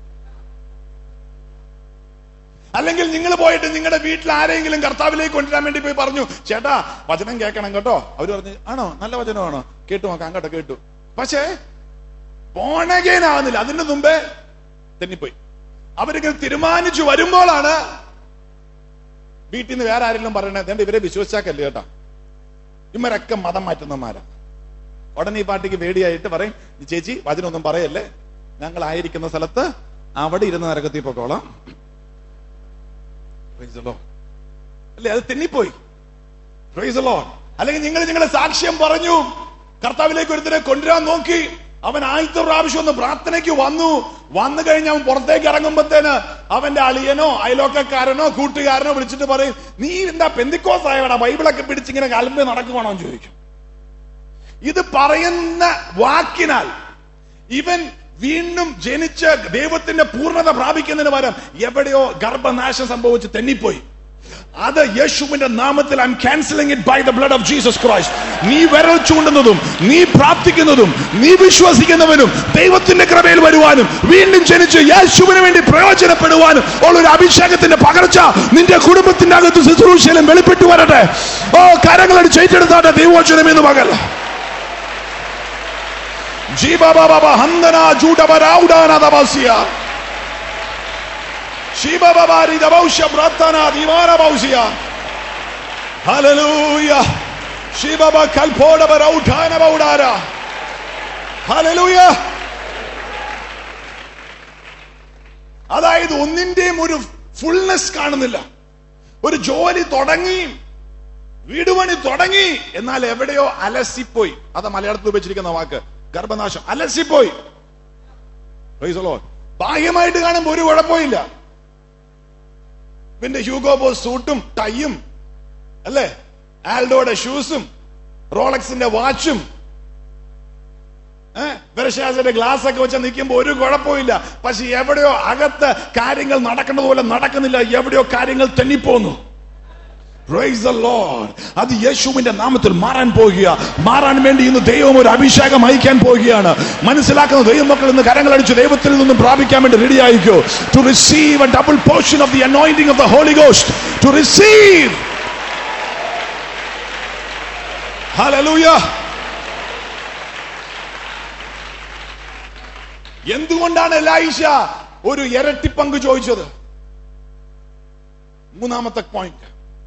അല്ലെങ്കിൽ നിങ്ങൾ പോയിട്ട് നിങ്ങളുടെ വീട്ടിൽ ആരെങ്കിലും കർത്താവിലേക്ക് കൊണ്ടുവരാൻ വേണ്ടി പോയി പറഞ്ഞു ചേട്ടാ വചനം കേൾക്കണം കേട്ടോ അവര് പറഞ്ഞു ആണോ നല്ല വചനമാണോ കേട്ടു നോക്കാം കേട്ടോ കേട്ടു പക്ഷേ ബോണഗേൻ ആകുന്നില്ല അതിന് മുമ്പേ തെന്നിപ്പോയി അവരിങ്ങനെ തീരുമാനിച്ചു വരുമ്പോഴാണ് വീട്ടിൽ നിന്ന് വേറെ ആരെങ്കിലും പറയണേ അതുകൊണ്ട് ഇവരെ വിശ്വസിച്ചാക്കല്ലേ കേട്ടോ ഇവരൊക്കെ മതം മാറ്റുന്നമാരാ ഉടനെ ഈ പാട്ടിക്ക് പേടിയായിട്ട് പറയും "ഈ ചേച്ചി വചനൊന്നും പറയല്ലേ ഞങ്ങൾ ആയിരിക്കുന്ന സ്ഥലത്ത് അവിടെ ഇരുന്ന് നരകത്തിൽ പൊക്കോളാം Praise the Lord. അല്ലേ അത് തെന്നിപ്പോയി Praise the Lord. അല്ലെങ്കിൽ നിങ്ങൾ നിങ്ങളുടെ സാക്ഷ്യം പറഞ്ഞു കർത്താവിലേക്ക് ഒരുത്തരെ കൊണ്ടുവരാൻ നോക്കി അവൻ ആദ്യത്തെ പ്രാവശ്യം ഒന്ന് പ്രാർത്ഥനയ്ക്ക് വന്നു വന്നു കഴിഞ്ഞ് അവൻ പുറത്തേക്ക് ഇറങ്ങുമ്പോഴത്തേന് അവന്റെ അളിയനോ അയലോക്കക്കാരനോ കൂട്ടുകാരനോ വിളിച്ചിട്ട് പറയും നീ എന്താ പെന്തിക്കോസ് ആയവടാ ബൈബിളൊക്കെ പിടിച്ചിങ്ങനെ കലമ്പ് നടക്കുവാണോ എന്ന് ചോദിക്കും ഇത് പറയുന്ന വാക്കിനാൽ ഇവൻ വീണ്ടും ജനിച്ച് ദൈവത്തിന്റെ പൂർണ്ണത പ്രാപിക്കുന്നതിന് പകരം എവിടെയോ ഗർഭനാശം സംഭവിച്ച് തെന്നിപ്പോയി അത് യേശുവിന്റെ നാമത്തിൽ I'm cancelling it by the blood of Jesus Christ നീ വിരൽ ചൂണ്ടുന്നതും നീ പ്രാർത്ഥിക്കുന്നതും നീ വിശ്വസിക്കുന്നവനും ദൈവത്തിന്റെ കൃപയിൽ വരുവാനും വീണ്ടും ജനിച്ച് യേശുവിന് വേണ്ടി പ്രയോജനപ്പെടുവാനും ഉള്ള ഒരു അഭിഷേകത്തിന്റെ പകർച്ച നിന്റെ കുടുംബത്തിന്റെ അകത്ത് ശുശ്രൂഷയിലും വെളിപ്പെട്ടു വരട്ടെ ഓ കരങ്ങളടി ഏറ്റെടുത്താട്ടെ ദൈവോചനം എന്ന് പകൽ ജീവബാബ ഹന്ദന ജൂഡബരൗഡാന ദബസിയ ശിവബാബാരി ദബൗഷ്യ പ്രാർത്ഥന ദിവാന ബൗസിയ ഹല്ലേലൂയ ശിവബ കൽപോഡബരൗഡാന ബൗഡാര ഹല്ലേലൂയ അതായത് ഒന്നിന്റെയും ഒരു ഫുൾനെസ് കാണുന്നില്ല ഒരു ജോലി തുടങ്ങി വീടുപണി തുടങ്ങി എന്നാൽ എവിടെയോ അലസിപ്പോയി അത് മലയാളത്തിൽ ഉപയോഗിച്ചിരിക്കുന്ന വാക്ക് ഗർഭനാശം അലസിപ്പോയി Praise the Lord. ബാഹ്യമായിട്ട് കാണുമ്പോൾ ഒരു കുഴപ്പമില്ല പിന്നെ ഹ്യൂഗോ ബോസ് സൂട്ടും ടൈയും അല്ലേ ആൽഡോയുടെ ഷൂസും റോളക്സിന്റെ വാച്ചും വെറശാസിന്റെ ഗ്ലാസ് ഒക്കെ വെച്ച് നിൽക്കുമ്പോ ഒരു കുഴപ്പമില്ല പക്ഷെ എവിടെയോ അകത്ത് കാര്യങ്ങൾ നടക്കുന്നത് പോലെ നടക്കുന്നില്ല എവിടെയോ കാര്യങ്ങൾ തെന്നിപ്പോന്നു Praise the Lord. അത് യേശുവിന്റെ നാമത്തിൽ മാറാൻ പോകുക മാറാൻ വേണ്ടി ഇന്ന് ദൈവം ഒരു അഭിഷേകം അയക്കാൻ പോവുകയാണ് മനസ്സിലാക്കുന്ന ദൈവമക്കൾ ഇന്ന് കരങ്ങളടിച്ച് ദൈവത്തിൽ നിന്നും പ്രാപിക്കാൻ വേണ്ടി റെഡി ആയിക്കോ to receive a double portion of the anointing of the holy Ghost to receive hallelujah എന്തുകൊണ്ടാണ് എലൈഷ ഒരു ഇരട്ടി പങ്ക് ചോദിച്ചത് മൂന്നാമത്തെ point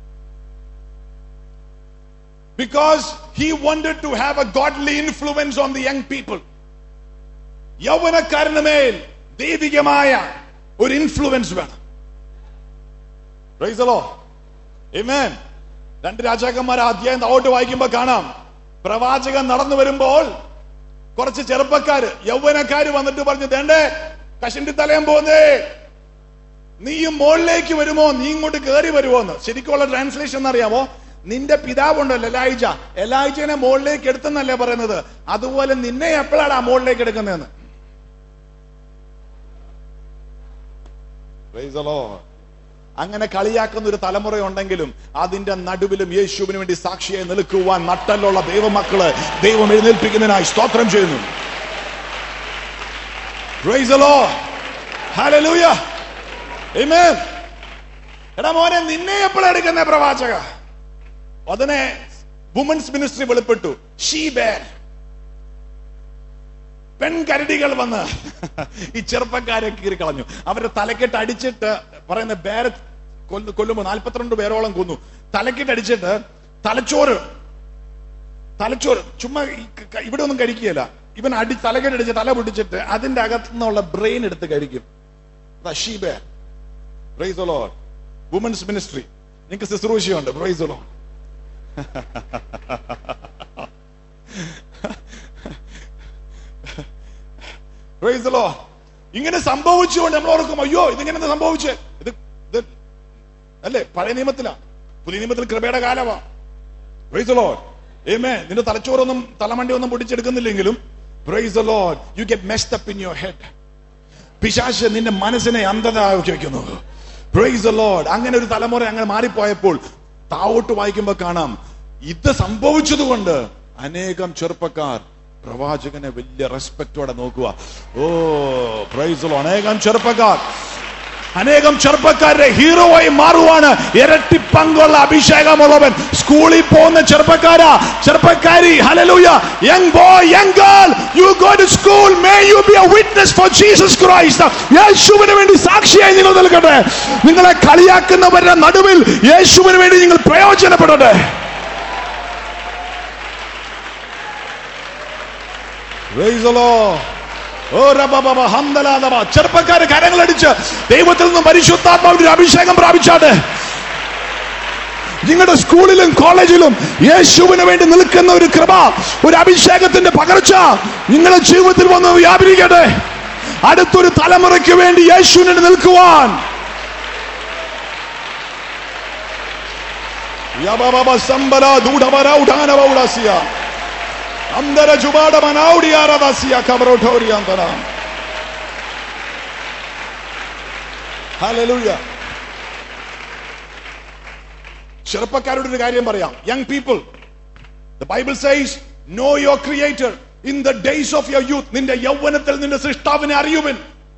because he wanted to have a godly influence on the young people. യൗവനക്കാരന് മേൽ ദൈവികമായ ഒരു ഇൻഫ്ലുവൻസ് വേണം Praise the Lord. Amen. രണ്ട് രാജാക്കന്മാർ ആ അധ്യായം താഴോട്ട് വായിക്കുമ്പോൾ കാണാം പ്രവാചകൻ നടന്നു വരുമ്പോൾ കുറച്ച് ചെറുപ്പക്കാര് യൗവനക്കാര് വന്നിട്ട് പറഞ്ഞു ദേണ്ടേ കശിന്റെ തലയം പോന്നേ നീയും മുകളിലേക്ക് വരുമോ നീ ഇങ്ങോട്ട് കയറി വരുമോന്ന് ശരിക്കുള്ള ട്രാൻസ്ലേഷൻ എന്നറിയാമോ നിന്റെ പിതാവുണ്ടല്ലോ എലായിജ എലായിജനെ മുകളിലേക്ക് എടുത്തെന്നല്ലേ പറയുന്നത് അതുപോലെ നിന്നെ എപ്പോഴാണ് ആ മുകളിലേക്ക് എടുക്കുന്നതെന്ന് Praise the Lord. അങ്ങനെ കളിയാക്കുന്ന ഒരു തലമുറ ഉണ്ടെങ്കിലും അതിന്റെ നടുവിലും യേശുവിന് വേണ്ടി സാക്ഷിയായി നിൽക്കുവാൻ നട്ടലുള്ള ദൈവമക്കള് ദൈവം എഴുന്നേൽപ്പിക്കുന്നതിനായി സ്തോത്രം ചെയ്യുന്നു Praise the Lord. Hallelujah. Amen. എടാ മോനെ നിന്നെ എപ്പോഴാണ് എടുക്കുന്ന പ്രവാചക അതിനെ വുമൻസ് മിനിസ്ട്രി വെളിപ്പെട്ടു ഷീ ബേർ പെൺകരടികൾ വന്ന് ഈ ചെറുപ്പക്കാരെ കീറിക്കളഞ്ഞു അവരുടെ തലക്കെട്ട് അടിച്ചിട്ട് പറയുന്ന ബേരെ കൊല്ലു കൊല്ലുമ്പോ നാൽപ്പത്തിരണ്ട് പേരോളം കൊന്നു തലക്കെട്ട് അടിച്ചിട്ട് തലച്ചോറ് തലച്ചോറ് ചുമ്മാ ഈ ക- ഇവിടെ ഒന്നും കഴിക്കുകയില്ല ഇവൻ അടി തലക്കെട്ട് അടിച്ച് തല പൊട്ടിച്ചിട്ട് അതിന്റെ അകത്തു നിന്നുള്ള ബ്രെയിൻ എടുത്ത് കഴിക്കും she bear praise Lord women's ministry നിങ്ങൾക്ക് ശുശ്രൂഷയുണ്ട് പ്രൈസ് ലോഡ് പ്രൈസ് ലോഡ് ഇങ്ങനെ സംഭവിച്ചുകൊണ്ട് നമ്മൾ ഓർക്കും അയ്യോ ഇതിങ്ങനെ സംഭവിച്ചേ ഇത് ഇത് അല്ലേ പഴയ നിയമത്തിലാ പുതിയ നിയമത്തിൽ കൃപയുടെ കാലമാ പ്രൈസ് ലോഡ് ഏമേ നിന്റെ തലച്ചോറൊന്നും തലമണ്ടി ഒന്നും പൊടിച്ചെടുക്കുന്നില്ലെങ്കിലും praise Lord you get messed up in your head പിശാശ് നിന്റെ മനസ്സിനെ അന്ധത വെക്കുന്നു പ്രൈസ് ലോഡ് അങ്ങനെ ഒരു തലമുറ അങ്ങനെ മാറിപ്പോയപ്പോൾ താവോട്ട് വായിക്കുമ്പോ കാണാം ഇത് സംഭവിച്ചതുകൊണ്ട് അനേകം ചെറുപ്പക്കാർ പ്രവാചകനെ വലിയ റെസ്പെക്റ്റോടെ നോക്കുക ഓ പ്രൈസ് ലോ അനേകം ചെറുപ്പക്കാർ അനേകം ചെറുപ്പക്കാരുടെ ഹീറോയായി മാറുവാണ് ഇരട്ടി പങ്കുള്ള അഭിഷേകമുള്ളവൻ സ്കൂളിൽ പോകുന്ന ചെറുപ്പക്കാരാ ചെറുപ്പക്കാരി hallelujah young boy young girl you go to school may you be a witness for Jesus Christ യേശുവിന് വേണ്ടി സാക്ഷിയായി നിങ്ങൾ നിൽക്കട്ടെ നിങ്ങളെ കളിയാക്കുന്നവരുടെ നടുവിൽ യേശുവിന് വേണ്ടി നിങ്ങൾ പ്രയോജനപ്പെടട്ടെ Praise the Lord. ഓ റബബബ ഹംദലാദബ. ചെറുപ്പക്കാര് കരങ്ങളടിച്ച് ദൈവത്തിൽ നിന്നും പരിശുദ്ധാത്മാവിന്റെ ഒരു അഭിഷേകം പ്രാപിച്ചാട്ടെ നിങ്ങളുടെ സ്കൂളിലും കോളേജിലും യേശുവിന് വേണ്ടി നിൽക്കുന്ന ഒരു കൃപ ഒരു അഭിഷേകത്തിന്റെ പകർച്ച നിങ്ങളുടെ ജീവിതത്തിൽ വന്ന് വ്യാപരിക്കട്ടെ അടുത്തൊരു തലമുറയ്ക്ക് വേണ്ടി യേശുവിന് വേണ്ടി നിൽക്കുവാൻ യബബബ സംബല ദൂഢവര ഉഠാനവ ഉടാസിയ അന്തര ചുബാട മനാവുടിയാറദാസിയ കബറോട്ടോറിയാന്തന ഹല്ലേലൂയ ചെറുപ്പക്കാരോട് ഒരു കാര്യം പറയാം young people the Bible says know your creator in the days of your youth നിന്റെ യൗവനത്തിൽ നിന്റെ സൃഷ്ടാവിനെ അറിയുവൻ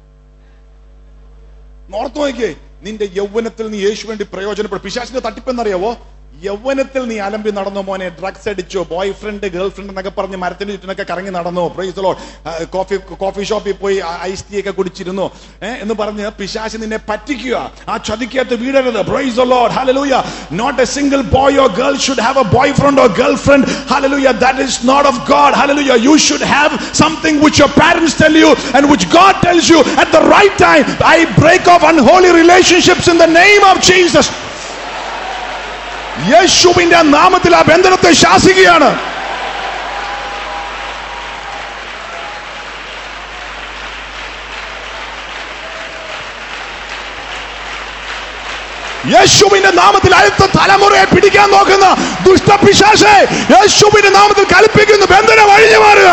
ഓർത്തു നോക്കിയേ നിന്റെ യൗവനത്തിൽ നീ യേശു വേണ്ടി പ്രയോജനപ്പെടും പിശാചിന്റെ തട്ടിപ്പെന്നറിയാവോ യൗവനത്തിൽ നീ അലമ്പി നടന്നോ മോനെ ഡ്രഗ്സ് അടിച്ചോ ബോയ് ഫ്രണ്ട് ഗേൾ ഫ്രണ്ട് എന്നൊക്കെ പറഞ്ഞ് മരത്തിന് ചുറ്റിനൊക്കെ കറങ്ങി നടന്നോ പ്രൈസ് ലോ കോഫി കോഫി ഷോപ്പിൽ പോയി ഐസ് ടീ ഒക്കെ കുടിച്ചിരുന്നു ഏഹ് എന്ന് പറഞ്ഞ് പിശാച് നിന്നെ പറ്റിക്കുക ആ ചതിക്കകത്ത് വീടരുത് praise Lord hallelujah not a single boy or girl should have a boyfriend or girlfriend hallelujah that is not of God hallelujah you should have something which your parents tell you and which God tells you at the right time I break off unholy relationships in the name of Jesus യേശുവിന്റെ നാമത്തിൽ ആ ബന്ധനത്തെ ശാസിക്കുകയാണ് യേശുവിന്റെ നാമത്തിൽ അടുത്ത തലമുറയെ പിടിക്കാൻ നോക്കുന്ന ദുഷ്ടപിശാശെ യേശുവിന്റെ നാമത്തിൽ കൽപ്പിക്കുന്നു ബന്ധനം അഴിഞ്ഞു മാറുക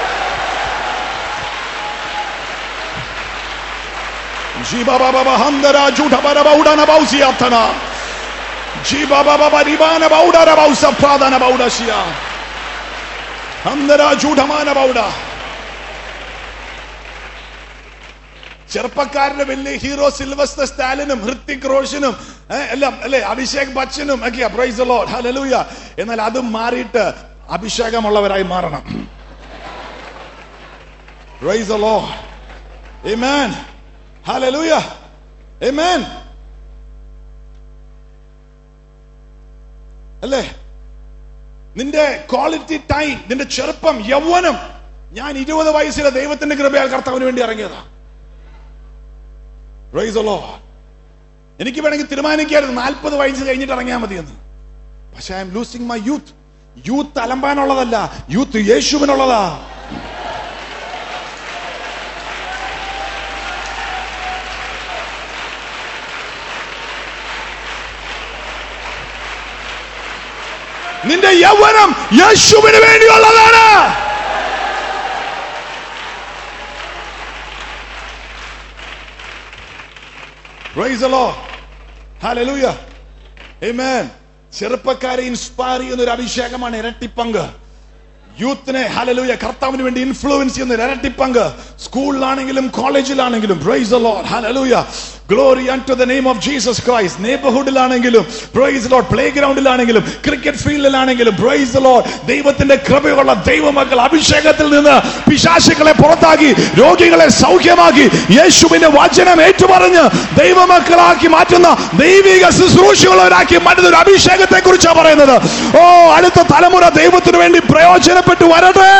ജീബബബബ ഹന്തര ജൂഢബരബ ഉടനബൗസിയാത്തന ജീബബബബ റിബാന ബൗഡര ബൗസപ്രാദന ബൗഡശിയ ഹന്തര ജൂഢമാന ബൗഡ ചെറുപ്പക്കാരുടെ വലിയ ഹീറോ സിൽവസ്റ്റർ സ്റ്റാലിനും ഹൃത്തിക് റോഷനും ഏ, എല്ലാം അല്ലെ അഭിഷേക് ബച്ചനും ഒക്കെയാ പ്രൈസ് ലോഡ് ഹലലൂയ എന്നാൽ അതും മാറിയിട്ട് അഭിഷേകമുള്ളവരായി മാറണം praise Lord Amen. Hallelujah. Amen. അല്ലേ നിന്റെ ക്വാളിറ്റി ടൈം നിന്റെ ചെറുപ്പം യൗവനം ഞാൻ ഇരുപത് വയസ്സിലെ ദൈവത്തിന്റെ കൃപയാൽ കർത്താവിന് വേണ്ടി ഇറങ്ങിയതാ Praise the Lord. എനിക്ക് വേണമെങ്കിൽ തീരുമാനിക്കായിരുന്നു നാൽപ്പത് വയസ്സ് കഴിഞ്ഞിട്ട് ഇറങ്ങിയാൽ മതിയെന്ന് പക്ഷെ I'm losing my youth youth അലമ്പാനുള്ളതല്ല യൂത്ത് യേശുവിനുള്ളതാ നിന്റെ യൗവനം യേശുവിന് വേണ്ടിയുള്ളതാണ് Praise the Lord. Hallelujah. Amen. ചെറുപ്പക്കാരെ ഇൻസ്പയർ ചെയ്യുന്ന ഒരു അഭിഷേകമാണ് ഇരട്ടിപ്പങ്ക് യൂത്തിനെ ഹലലൂയ കർത്താവിന് വേണ്ടി ഇൻഫ്ലുവൻസ് ചെയ്യുന്ന ഒരു ഇരട്ടിപ്പങ്ക് സ്കൂളിലാണെങ്കിലും കോളേജിലാണെങ്കിലും praise Lord hallelujah glory unto the name of Jesus Christ നെയ്ബർഹുഡിലാണെങ്കിലും പ്രൈസ് ലോഡ് പ്ലേ ഗ്രൗണ്ടിലാണെങ്കിലും ക്രിക്കറ്റ് ഫീൽഡിലാണെങ്കിലും പ്രൈസ് ലോഡ് ദൈവത്തിന്റെ കൃപയുള്ള ദൈവമക്കൾ അഭിഷേകത്തിൽ നിന്ന് പിശാശുക്കളെ പുറത്താക്കി രോഗികളെ സൗഖ്യമാക്കി യേശുവിന്റെ വചനം ഏറ്റുപറഞ്ഞ് ദൈവമക്കളാക്കി മാറ്റുന്ന ദൈവിക ശുശ്രൂഷകളവരാക്കി മാറ്റുന്ന ഒരു അഭിഷേകത്തെ കുറിച്ചാണ് പറയുന്നത് ഓ അടുത്ത തലമുറ ദൈവത്തിന് വേണ്ടി പ്രയോജനപ്പെട്ടു വരട്ടെ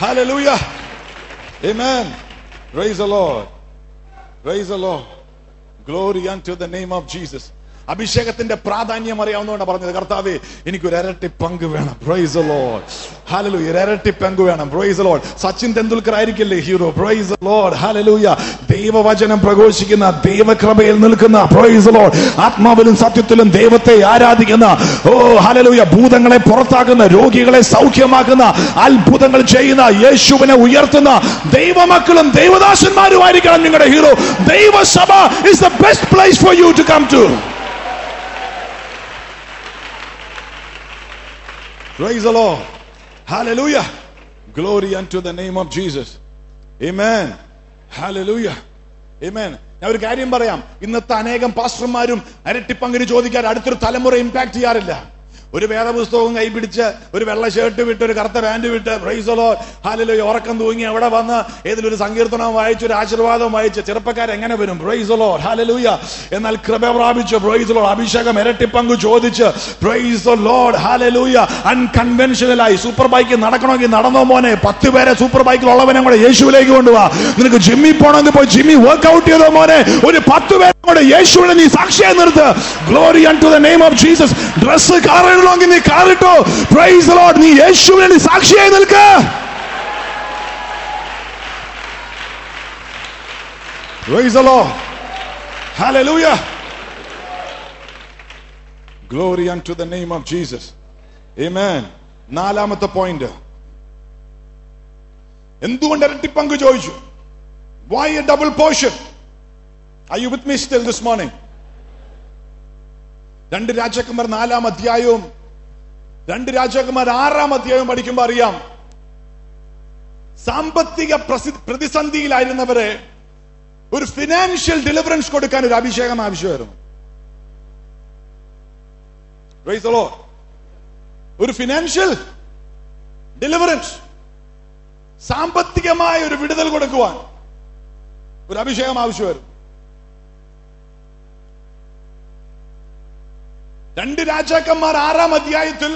Hallelujah. Amen. Praise the Lord. Praise the Lord. Glory unto the name of Jesus. അഭിഷേകത്തിന്റെ പ്രാധാന്യം അറിയാവുന്നതുകൊണ്ട് പറഞ്ഞത് കർത്താവേ എനിക്കൊരു ഇരട്ടി പങ്ക് വേണം പ്രൈസ് ലോഡ് ഹാലലൂയ ഒരു ഇരട്ടി പങ്ക് വേണം പ്രൈസ് ലോഡ് സച്ചിൻ തെണ്ടുൽക്കർ ആയിരിക്കില്ലേ ഹീറോ പ്രൈസ് ലോഡ് ഹാലലൂയ ദൈവവചനം പ്രഘോഷിക്കുന്ന ദൈവകൃപയിൽ നിൽക്കുന്ന പ്രൈസ് ലോഡ് ആത്മാവിലും സത്യത്തിലും ദൈവത്തെ ആരാധിക്കുന്ന ഓ ഹാലലൂയ ഭൂതങ്ങളെ പുറത്താക്കുന്ന രോഗികളെ സൗഖ്യമാക്കുന്ന അത്ഭുതങ്ങൾ ചെയ്യുന്ന യേശുവിനെ ഉയർത്തുന്ന ദൈവമക്കളും ദൈവദാസന്മാരുമായിരിക്കണം നിങ്ങളുടെ ഹീറോ ദൈവസഭ is the best place for you to come to Praise the Lord. Hallelujah. Glory unto the name of Jesus. Amen. Hallelujah. Amen. ഞാൻ ഒരു കാര്യം പറയാം ഇന്നത്തെ അനേകം പാസ്റ്റർമാരും അരട്ടിപ്പങ്കിന് ചോദിക്കാൻ അടുത്തൊരു തലമുറ ഇമ്പാക്ട് ചെയ്യാറില്ല ഒരു വേദപുസ്തകവും കൈ പിടിച്ച് ഒരു വെള്ള ഷർട്ട് വിട്ട് ഒരു കറുത്ത പാന്റ് വിട്ട് പ്രൈസലോ ഹാലിലോ ഉറക്കം തൂങ്ങി എവിടെ വന്ന് ഏതിലൊരു സങ്കീർത്തനം വായിച്ചു ഒരു ആശീർവാദം വായിച്ച് ചെറുപ്പക്കാർ എങ്ങനെ വരും പ്രൈസലോ ഹാലലൂയ എന്നാൽ കൃപ പ്രാപിച്ച് പ്രൈസലോ അഭിഷേകം ഇരട്ടിപ്പങ്ക് ചോദിച്ച് പ്രൈസ് ലോഡ് ഹാലലൂയ അൺകൺവെൻഷനലായി സൂപ്പർ ബൈക്ക് നടക്കണമെങ്കിൽ നടന്നോ മോനെ പത്ത് പേരെ സൂപ്പർ ബൈക്കിൽ ഉള്ളവനെ കൂടെ യേശുവിലേക്ക് കൊണ്ടുപോവാ നിനക്ക് ജിമ്മി പോകണമെങ്കിൽ പോയി ജിമ്മി വർക്ക്ഔട്ട് ചെയ്തോ മോനെ ഒരു പത്ത് പേരെ കൂടെ യേശുവിനെ നീ സാക്ഷിയായി നിർത്ത് glory to the name of Jesus dress കാറിടണമെങ്കിൽ നീ കാറിട്ടോ പ്രൈസ് ലോഡ് നീ യേശുവിനെ നീ സാക്ഷിയായി നിൽക്ക Praise the Lord. Hallelujah. Glory unto the name of Jesus. Amen. നാലാമത്തെ പോയിന്റ് എന്തുകൊണ്ട് ഇരട്ടിപ്പങ്ക് ചോദിച്ചു why a double portion I you with me still this morning രണ്ട് രാജാക്കന്മാർ നാലാം അധ്യായവും രണ്ട് രാജാക്കന്മാർ ആറാം അധ്യായവും പഠിക്കുമ്പോൾ അറിയാം സാമ്പത്തിക പ്രസി- പ്രതിസന്ധിയിലായിരുന്നവരെ ഒരു ഫിനാൻഷ്യൽ ഡെലിവറൻസ് കൊടുക്കാൻ ഒരു അഭിഷേകം ആവശ്യമായിരുന്നു Praise the Lord. ഒരു ഫിനാൻഷ്യൽ ഡെലിവറൻസ് സാമ്പത്തികമായ ഒരു വിടുതൽ കൊടുക്കുവാൻ ഒരു അഭിഷേകം ആവശ്യമായിരുന്നു രണ്ട് രാജാക്കന്മാർ ആറാം അധ്യായത്തിൽ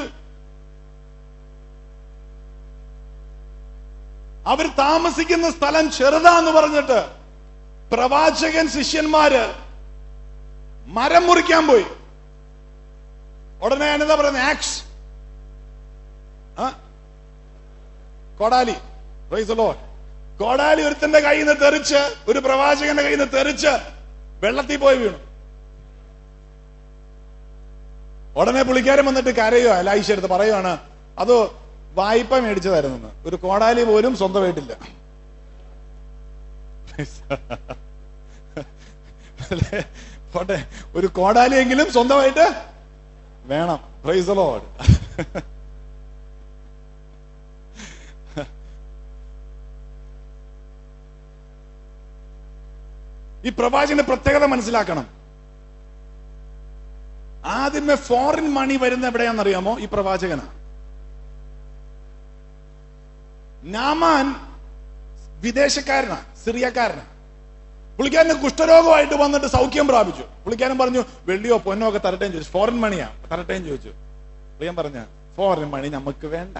അവർ താമസിക്കുന്ന സ്ഥലം ചെറുതാന്ന് പറഞ്ഞിട്ട് പ്രവാചകൻ ശിഷ്യന്മാര് മരം മുറിക്കാൻ പോയി ഉടനെ എന്താ പറയുന്നത് ആക്സ് കോടാലി Praise the Lord. കോടാലി ഒരുത്തന്റെ കയ്യിൽ നിന്ന് തെറിച്ച് ഒരു പ്രവാചകന്റെ കയ്യിൽ നിന്ന് തെറിച്ച് വെള്ളത്തിൽ പോയി വീണു ഉടനെ പുള്ളിക്കാരൻ വന്നിട്ട് കരയോ അലായിശ എടുത്ത് പറയുവാണ് അത് വായ്പ മേടിച്ചതായിരുന്നു ഒരു കോടാലി പോലും സ്വന്തമായിട്ടില്ല അല്ലേ? പോട്ടെ ഒരു കോടാലിയെങ്കിലും സ്വന്തമായിട്ട് വേണം പ്രൈസ് ലോഡ് ഈ പ്രവാചകന്റെ പ്രത്യേകത മനസ്സിലാക്കണം ആദ്യമേ ഫോറിൻ മണി വരുന്ന എവിടെയാണെന്നറിയാമോ ഈ പ്രവാചകനാ നാമാൻ വിദേശക്കാരനാ സിറിയക്കാരനാ പുള്ളിക്കാരന് കുഷ്ഠരോഗമായിട്ട് വന്നിട്ട് സൗഖ്യം പ്രാപിച്ചു പുള്ളിക്കാരൻ പറഞ്ഞു വെള്ളിയോ പൊന്നോ ഒക്കെ തരട്ടേന്ന് ചോദിച്ചു ഫോറിൻ മണിയാ തരട്ടേന്ന് ചോദിച്ചു പുള്ളിയാൻ പറഞ്ഞ ഫോറിൻ മണി നമുക്ക് വേണ്ട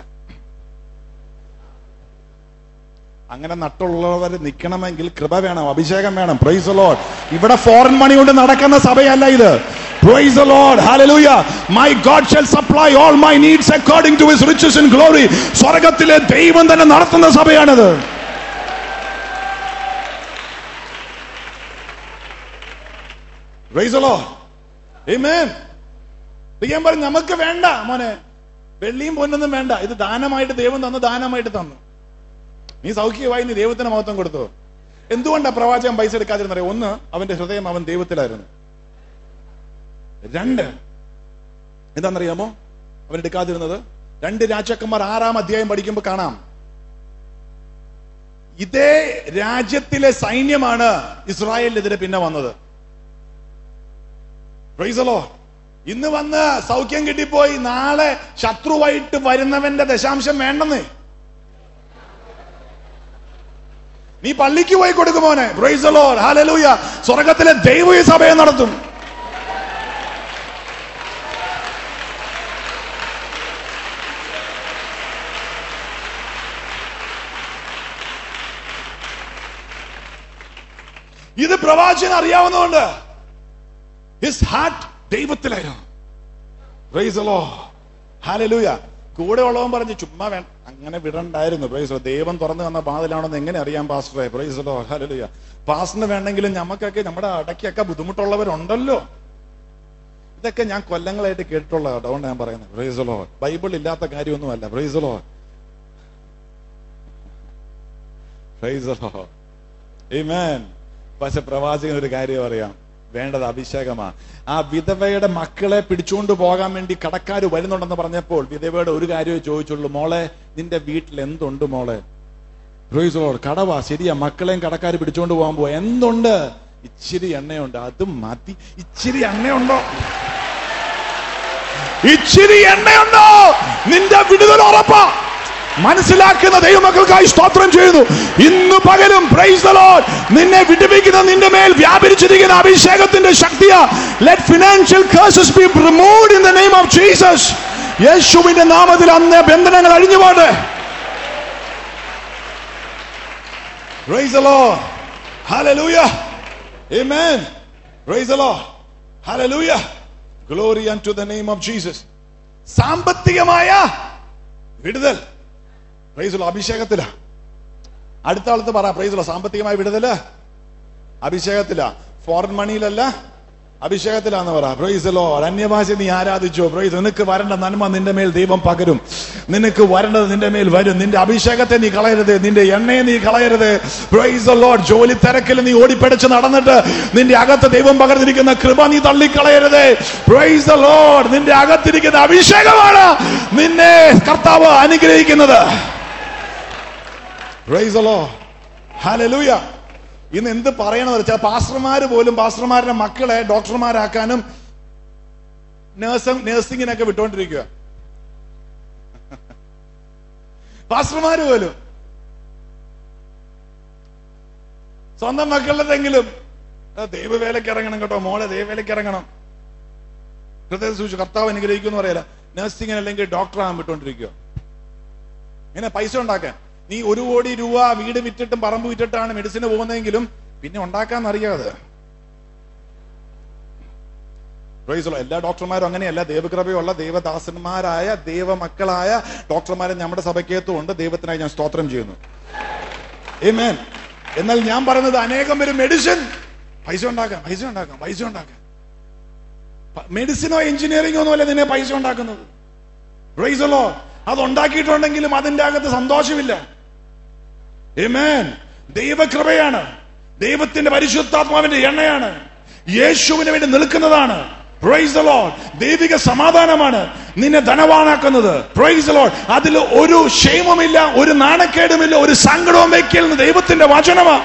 അങ്ങനെ നട്ടുള്ളവർ നിൽക്കണമെങ്കിൽ കൃപ വേണം അഭിഷേകം വേണം പ്രൈസ് ലോഡ് ഇവിടെ ഫോറിൻ മണി കൊണ്ട് നടക്കുന്ന സഭയല്ല ഇത് praise Lord hallelujah my god shall supply all my needs according to his riches and glory സ്വർഗത്തിലെ ദൈവം തന്നെ നടത്തുന്ന സഭയാണിത് പ്രൈസ് ലോഡ് ആമേൻ ദൈവം പറഞ്ഞു നമുക്ക് വേണ്ട മോനെ വെള്ളിയും പൊന്നൊന്നും വേണ്ട ഇത് ദാനമായിട്ട് ദൈവം തന്നു ദാനമായിട്ട് തന്നു നീ സൗഖ്യമായി നീ ദൈവത്തിന് മഹത്വം കൊടുത്തു എന്തുകൊണ്ടാ പ്രവാചകൻ പൈസ എടുക്കാതിരുന്നറിയോ ഒന്ന് അവന്റെ ഹൃദയം അവൻ ദൈവത്തിലായിരുന്നു രണ്ട് എന്താണെന്നറിയാമോ അവൻ എടുക്കാതിരുന്നത് രണ്ട് രാജാക്കന്മാർ ആറാം അധ്യായം പഠിക്കുമ്പോൾ കാണാം ഇതേ രാജ്യത്തിലെ സൈന്യമാണ് ഇസ്രായേലിനെതിരെ പിന്നെ വന്നത് Praise the Lord. ഇന്ന് വന്ന് സൗഖ്യം കിട്ടിപ്പോയി നാളെ ശത്രുവായിട്ട് വരുന്നവന്റെ ദശാംശം വേണ്ടെന്നേ നീ പള്ളിക്ക് പോയി കൊടുക്കുമോനെ പ്രൈസ് ലോഡ് ഹാലലൂയ സ്വർഗത്തിലെ ദൈവ ഈ സഭയെ നടത്തും പ്രവാചകൻ അറിയാവുന്നതുകൊണ്ട് ഹിസ് ഹാർട്ട് ദൈവത്തിലായിരുന്നു Praise the Lord. Hallelujah. കൂടെ ഉള്ളവൻ പറഞ്ഞു ചുമ്മാ വേണ്ട അങ്ങനെ വിടണ്ടായിരുന്നു പ്രൈസ് ദൈവം തുറന്നു തന്ന പാതിലാണെന്ന് എങ്ങനെ അറിയാം പാസ്റ്ററെ പ്രൈസ് ലോ ഹലലുയ പാസ്റ്ററിന് വേണ്ടെങ്കിലും നമുക്കൊക്കെ നമ്മുടെ അടയ്ക്കൊക്കെ ബുദ്ധിമുട്ടുള്ളവരുണ്ടല്ലോ ഇതൊക്കെ ഞാൻ കൊല്ലങ്ങളായിട്ട് കേട്ടിട്ടുള്ള അതുകൊണ്ട് ഞാൻ പറയുന്നത് പ്രൈസ് ലോ ബൈബിൾ ഇല്ലാത്ത കാര്യമൊന്നുമല്ല praise Lord praise Lord Amen. പക്ഷെ പ്രവാചകൻ ഒരു കാര്യം അറിയാം വേണ്ടത് അഭിഷേകമാണ് ആ വിധവയുടെ മക്കളെ പിടിച്ചുകൊണ്ട് പോകാൻ വേണ്ടി കടക്കാർ വരുന്നുണ്ടെന്ന് പറഞ്ഞപ്പോൾ വിധവയുടെ ഒരു കാര്യമേ ചോദിച്ചുള്ളൂ മോളെ നിന്റെ വീട്ടിൽ എന്തുണ്ട് മോളെ Praise the Lord. കടവാ ശരിയാ മക്കളെയും കടക്കാർ പിടിച്ചുകൊണ്ട് പോകാൻ പോവാ എന്തുണ്ട് ഇച്ചിരി എണ്ണയുണ്ട് അത് മതി ഇച്ചിരി എണ്ണയുണ്ടോ ഇച്ചിരി എണ്ണയുണ്ടോ നിന്റെ വിടുതൽ ഉറപ്പാ മനസ്സിലാക്കുന്ന ദൈവമക്കൾക്കായി സ്തോത്രം ചെയ്യുന്നു ഇന്ന് പകലും പ്രൈസ് the Lord. നിന്നെ വിടുവിക്കുന്ന നിന്റെ മേൽ വ്യാപരിച്ചിരിക്കുന്ന അഭിഷേകത്തിന്റെ ശക്തിയാ let financial curses be removed in the name of Jesus യേശുവിന്റെ നാമത്തിൽ അന്ന് ബന്ധനങ്ങൾ അഴിഞ്ഞു പോട്ടെ Praise the Lord. Hallelujah. Amen. Praise the Lord. Hallelujah. Glory unto the name of Jesus. സാമ്പത്തികമായ വിടുതൽ പ്രൈസുള്ള അഭിഷേകത്തില അടുത്ത ആളത്ത് പറ പ്രൈസുള്ള സാമ്പത്തികമായ വിടുതല് അഭിഷേകത്തില ഫോറിൻ മണിയിലല്ല അഭിഷേകത്തിലാന്ന് പറ പ്രൈസലോ അന്യഭാഷ നീ ആരാധിച്ചോ പ്രൈസ് നിനക്ക് വരേണ്ട നന്മ നിന്റെ മേൽ ദൈവം പകരും നിനക്ക് വരേണ്ടത് നിന്റെ മേൽ വരും നിന്റെ അഭിഷേകത്തെ നീ കളയരുത് നിന്റെ എണ്ണയെ നീ കളയരുത് പ്രൈസ് ലോഡ് ജോലി തിരക്കിൽ നീ ഓടിപ്പടിച്ച് നടന്നിട്ട് നിന്റെ അകത്ത് ദൈവം പകർന്നിരിക്കുന്ന കൃപ നീ തള്ളിക്കളയരുത് പ്രൈസ് ലോഡ് നിന്റെ അകത്തിരിക്കുന്ന അഭിഷേകമാണ് നിന്നെ കർത്താവ് അനുഗ്രഹിക്കുന്നത് പ്രൈസ് ലോഡ് ഹല്ലേലൂയ ഇന്ന് എന്ത് പറയണമെന്ന് വെച്ചാൽ പാസ്റ്റർമാര് പോലും പാസ്റ്റർമാരുടെ മക്കളെ ഡോക്ടർമാരാക്കാനും നേഴ്സും നേഴ്സിങ്ങിനൊക്കെ വിട്ടുകൊണ്ടിരിക്കുക പാസ്റ്റർമാര് പോലും സ്വന്തം മക്കളുടെതെങ്കിലും "ആ, ദൈവവേലയ്ക്ക് ഇറങ്ങണം കേട്ടോ മോളെ ദൈവവേലയ്ക്ക് ഇറങ്ങണം ഹൃദയ സൂക്ഷിച്ചു കർത്താവ് അനുഗ്രഹിക്കുമെന്ന് പറയല നഴ്സിംഗിന് അല്ലെങ്കിൽ ഡോക്ടറാകാൻ വിട്ടുകൊണ്ടിരിക്കുക ഇങ്ങനെ പൈസ ഉണ്ടാക്കാൻ നീ ഒരു കോടി രൂപ വീട് വിറ്റിട്ടും പറമ്പ് വിറ്റിട്ടാണ് മെഡിസിന് പോകുന്നതെങ്കിലും പിന്നെ ഉണ്ടാക്കാൻ അറിയാതെ Praise the Lord. എല്ലാ ഡോക്ടർമാരും അങ്ങനെയല്ല ദൈവകൃപയുള്ള ദൈവദാസന്മാരായ ദൈവമക്കളായ ഡോക്ടർമാരെ നമ്മുടെ സഭയ്ക്കകത്തും ഉണ്ട് ദൈവത്തിനായി ഞാൻ സ്തോത്രം ചെയ്യുന്നു Amen. എന്നാൽ ഞാൻ പറയുന്നത് അനേകം പേര് മെഡിസിൻ പൈസ ഉണ്ടാക്കാം പൈസ ഉണ്ടാക്കാം പൈസ ഉണ്ടാക്കാം മെഡിസിനോ എഞ്ചിനീയറിംഗോ ഒന്നുമല്ല നിന്നെ പൈസ ഉണ്ടാക്കുന്നത് Praise the Lord. അത് ഉണ്ടാക്കിയിട്ടുണ്ടെങ്കിലും അതിന്റെ അകത്ത് സന്തോഷമില്ല Amen. ദൈവകൃപയാണ് ദൈവത്തിന്റെ പരിശുദ്ധാത്മാവിന്റെ എണ്ണയാണ് യേശുവിന് വേണ്ടി നിൽക്കുന്നതാണ് Praise the Lord. ദൈവിക സമാധാനമാണ് നിന്നെ ധനവാനാക്കുന്നത് Praise the Lord. അതിൽ ഒരു ക്ഷേമമില്ല ഒരു നാണക്കേടുമില്ല ഒരു സങ്കടവും വയ്ക്കൽ ദൈവത്തിന്റെ വചനമാണ്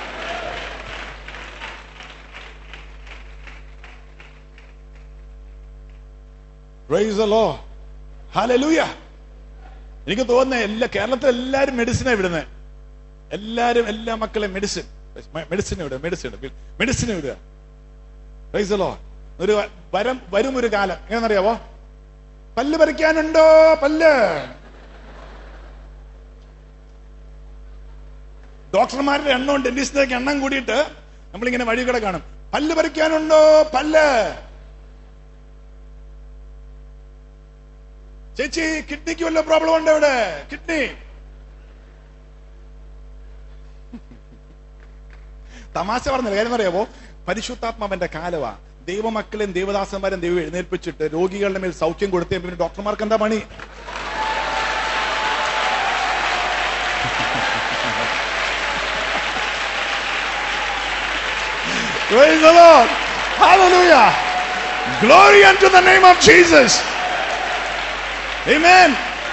Praise the Lord. Hallelujah. എനിക്ക് തോന്നുന്നത് എല്ലാ കേരളത്തിൽ എല്ലാരും മെഡിസിനാണ് വിടുന്നത് എല്ലാരും എല്ലാ മക്കളെയും മെഡിസിൻ മെഡിസിൻ വിടുക മെഡിസിൻ മെഡിസിൻ വിടുക Praise the Lord. ഒരു വരം വരും ഒരു കാലം എങ്ങനെന്നറിയാവോ പല്ല് പറിക്കാനുണ്ടോ പല്ല് ഡോക്ടർമാരുടെ എണ്ണവും ഡെന്റിസ്റ്റിന്റെ എണ്ണം കൂടിയിട്ട് നമ്മളിങ്ങനെ വഴി കൂടെ കാണും പല്ല് പറിക്കാനുണ്ടോ പല്ല് ചേച്ചി കിഡ്നിക്ക് വല്ല പ്രോബ്ലം ഉണ്ടോ ഇവിടെ കിഡ്നി തമാശ പറഞ്ഞില്ല കാര്യം അറിയാമോ പരിശുദ്ധാത്മാവന്റെ കാലവാ ദൈവമക്കളെയും ദേവദാസന്മാരെയും ദൈവം എഴുന്നേൽപ്പിച്ചിട്ട് രോഗികളുടെ മേൽ സൗഖ്യം കൊടുത്തേ പിന്നെ ഡോക്ടർമാർക്ക് എന്താ പണി Praise the Lord. Hallelujah. Glory unto the name of Jesus. Amen.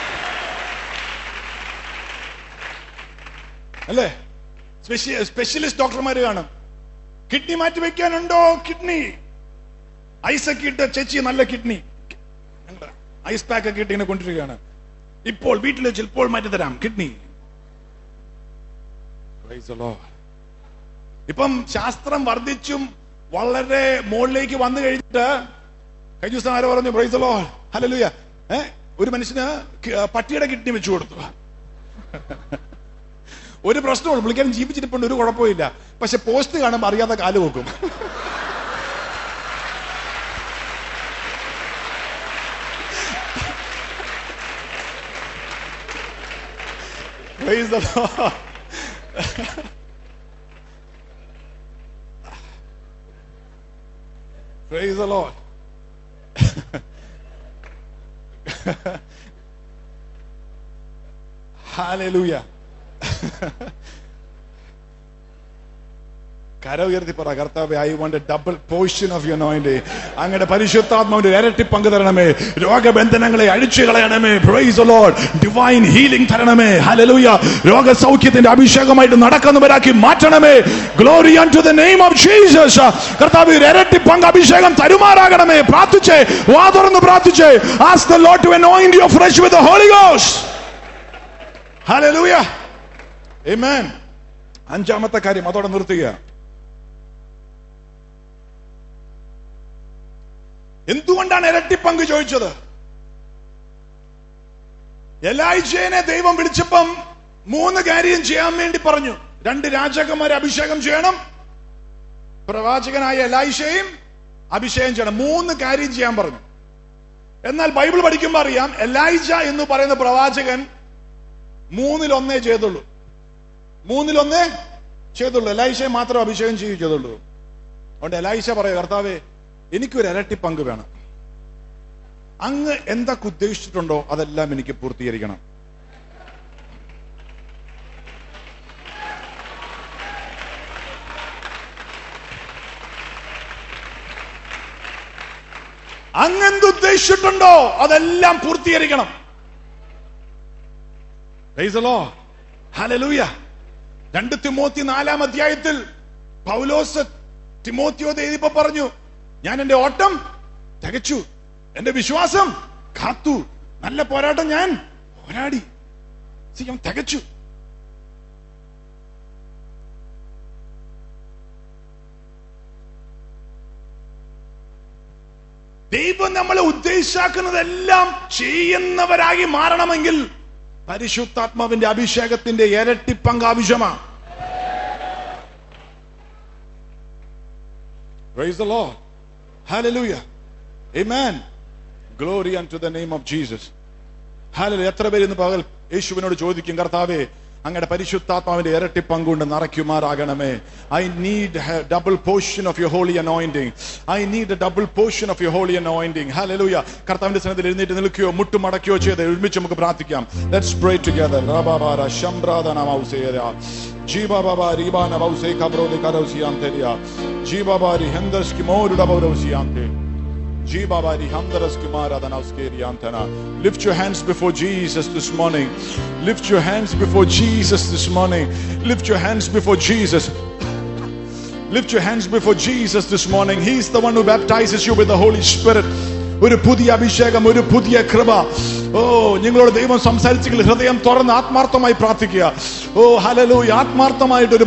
അല്ലേ സ്പെഷ്യലിസ്റ്റ് ഡോക്ടർമാര് കാണും കിഡ്നി മാറ്റി വെക്കാനുണ്ടോ കിഡ്നി ഐസൊക്കെ ഇട്ട് ചേച്ചി നല്ല കിഡ്നി ഐസ് പാക്ക് ഒക്കെ ഇട്ട് ഇങ്ങനെ കൊണ്ടിരിക്കുകയാണ് ഇപ്പോൾ വീട്ടിൽ വെച്ച് ഇപ്പോൾ മാറ്റി തരാം കിഡ്നി ഇപ്പം ശാസ്ത്രം വർദ്ധിച്ചും വളരെ മുകളിലേക്ക് വന്നു കഴിഞ്ഞിട്ട് കഴിഞ്ഞ ദിവസം ആരോ പറഞ്ഞു പ്രൈസലോ ഹലലുയ ഏ ഒരു മനുഷ്യന് കി- പട്ടിയുടെ കിഡ്നി വെച്ചു കൊടുത്തു ഒരു പ്രശ്നമുള്ളൂ പുള്ളിക്കാരൻ ജീവിച്ചിരിപ്പുണ്ട് ഒരു കുഴപ്പമില്ല പക്ഷെ പോസ്റ്റ് കാണുമ്പോൾ അറിയാതെ കാല് വെക്കും Praise the Lord. Praise the Lord. Hallelujah. കര ഉയർത്തി പറ കർത്താവ് I want double portion of your anoint അങ്ങയുടെ പരിശുദ്ധാത്മാവിന്റെ ഇരട്ടി പങ്ക് തരണമേ രോഗബന്ധനങ്ങളെ അഴിച്ചു കളയണമേ പ്രൈസ് ലോർഡ് ഡിവൈൻ ഹീലിംഗ് തരണമേ ഹല്ലേലൂയ രോഗസൗഖ്യത്തിന്റെ അഭിഷേകമായിട്ട് നടക്കുന്നവരാക്കി മാറ്റണമേ glory to the name of Jesus കർത്താവ് ഒരു ഇരട്ടി പങ്ക് അഭിഷേകം തരുമാറാകണമേ പ്രാർത്ഥിച്ചേ വാ തുറന്ന് പ്രാർത്ഥിച്ചേ ask the Lord to anoint your fresh with the holy ghost hallelujah amen അഞ്ചാമത്തെ കാര്യം അതോടെ നിർത്തുക എന്തുകൊണ്ടാണ് ഇരട്ടി പങ്ക് ചോദിച്ചത് എലായിച്ചേനെ ദൈവം വിളിച്ചപ്പം മൂന്ന് കാര്യം ചെയ്യാൻ വേണ്ടി പറഞ്ഞു രണ്ട് രാജാക്കന്മാരെ അഭിഷേകം ചെയ്യണം പ്രവാചകനായ എലായിഷയും അഭിഷേകം ചെയ്യണം മൂന്ന് കാര്യം ചെയ്യാൻ പറഞ്ഞു എന്നാൽ ബൈബിൾ പഠിക്കുമ്പോൾ അറിയാം എലായിജ എന്ന് പറയുന്ന പ്രവാചകൻ മൂന്നിലൊന്നേ ചെയ്തുള്ളൂ മൂന്നിലൊന്നേ ചെയ്തുള്ളൂ എലായിഷയെ മാത്രം അഭിഷേകം ചെയ്യുക ചെയ്തുള്ളൂ അതുകൊണ്ട് എലായിഷ പറയുക കർത്താവേ എനിക്കൊരു ഇരട്ടി പങ്ക് വേണം അങ്ങ് എന്തൊക്കെ ഉദ്ദേശിച്ചിട്ടുണ്ടോ അതെല്ലാം എനിക്ക് പൂർത്തീകരിക്കണം അങ്ങ് എന്തുദ്ദേശിച്ചിട്ടുണ്ടോ അതെല്ലാം പൂർത്തീകരിക്കണം Praise the Lord. Hallelujah. രണ്ട് തിമോത്തി നാലാം അധ്യായത്തിൽ പൗലോസ് തിമോത്തിയോട് എഴുതിയപ്പോ പറഞ്ഞു ഞാൻ എന്റെ ഓട്ടം തികച്ചു എന്റെ വിശ്വാസം കാത്തു നല്ല പോരാട്ടം ഞാൻ പോരാടി See, ഞാൻ തികച്ചു ദൈവം നമ്മളെ ഉദ്ദേശിക്കുന്നതെല്ലാം ചെയ്യുന്നവരായി മാറണമെങ്കിൽ പരിശുദ്ധാത്മാവിന്റെ അഭിഷേകത്തിന്റെ ഇരട്ടി പങ്ക് ആവശ്യമാണ് Praise the Lord. Hallelujah. Amen. Glory unto the name of Jesus. Hallelujah. എത്ര പേര് ഇന്ന് പകൽ യേശുവിനോട് ചോദിക്കും കർത്താവേ അങ്ങയുടെ പരിശുദ്ധാത്മാവിന്റെ ഇരട്ടി പങ്കുകൊണ്ട് നിറയ്ക്കുമാറാകണമേ I need double portion of your holy anointing I need double portion of your holy anointing hallelujah കർത്താവിന്റെ സന്നിധിയിൽ എഴുന്നേറ്റ് നിൽക്കുകയോ മുട്ടുമടക്കുകയോ ചെയ്ത് ഒരുമിച്ച് നമുക്ക് പ്രാർത്ഥിക്കാം ലെറ്റ്സ് പ്രേ ടുഗദർ റബാബാര ശംബ്രാദന മൗസേര ജീബാബാ രീബാന മൗസേ കബ്രോദി കരൗസിയാന്തെരിയ ജീബാബാരി ഹെന്ദർസ്കി മോരുട പൗരൗസിയാന്തെ Jibabari Handaras Kumara Danauskeriantana. Lift your hands before Jesus this morning. Lift your hands before Jesus this morning. Lift your hands before Jesus. Lift your hands before Jesus this morning. He's the one who baptizes you with the Holy Spirit. ഒരു പുതിയ അഭിഷേകം ഒരു പുതിയ കൃപ ഓ നിങ്ങളോട് ദൈവം സംസാരിച്ചെങ്കിൽ ഹൃദയം തുറന്ന് ആത്മാർത്ഥമായി പ്രാർത്ഥിക്കുക ഓ ഹലലോ ആത്മാർത്ഥമായിട്ട് ഒരു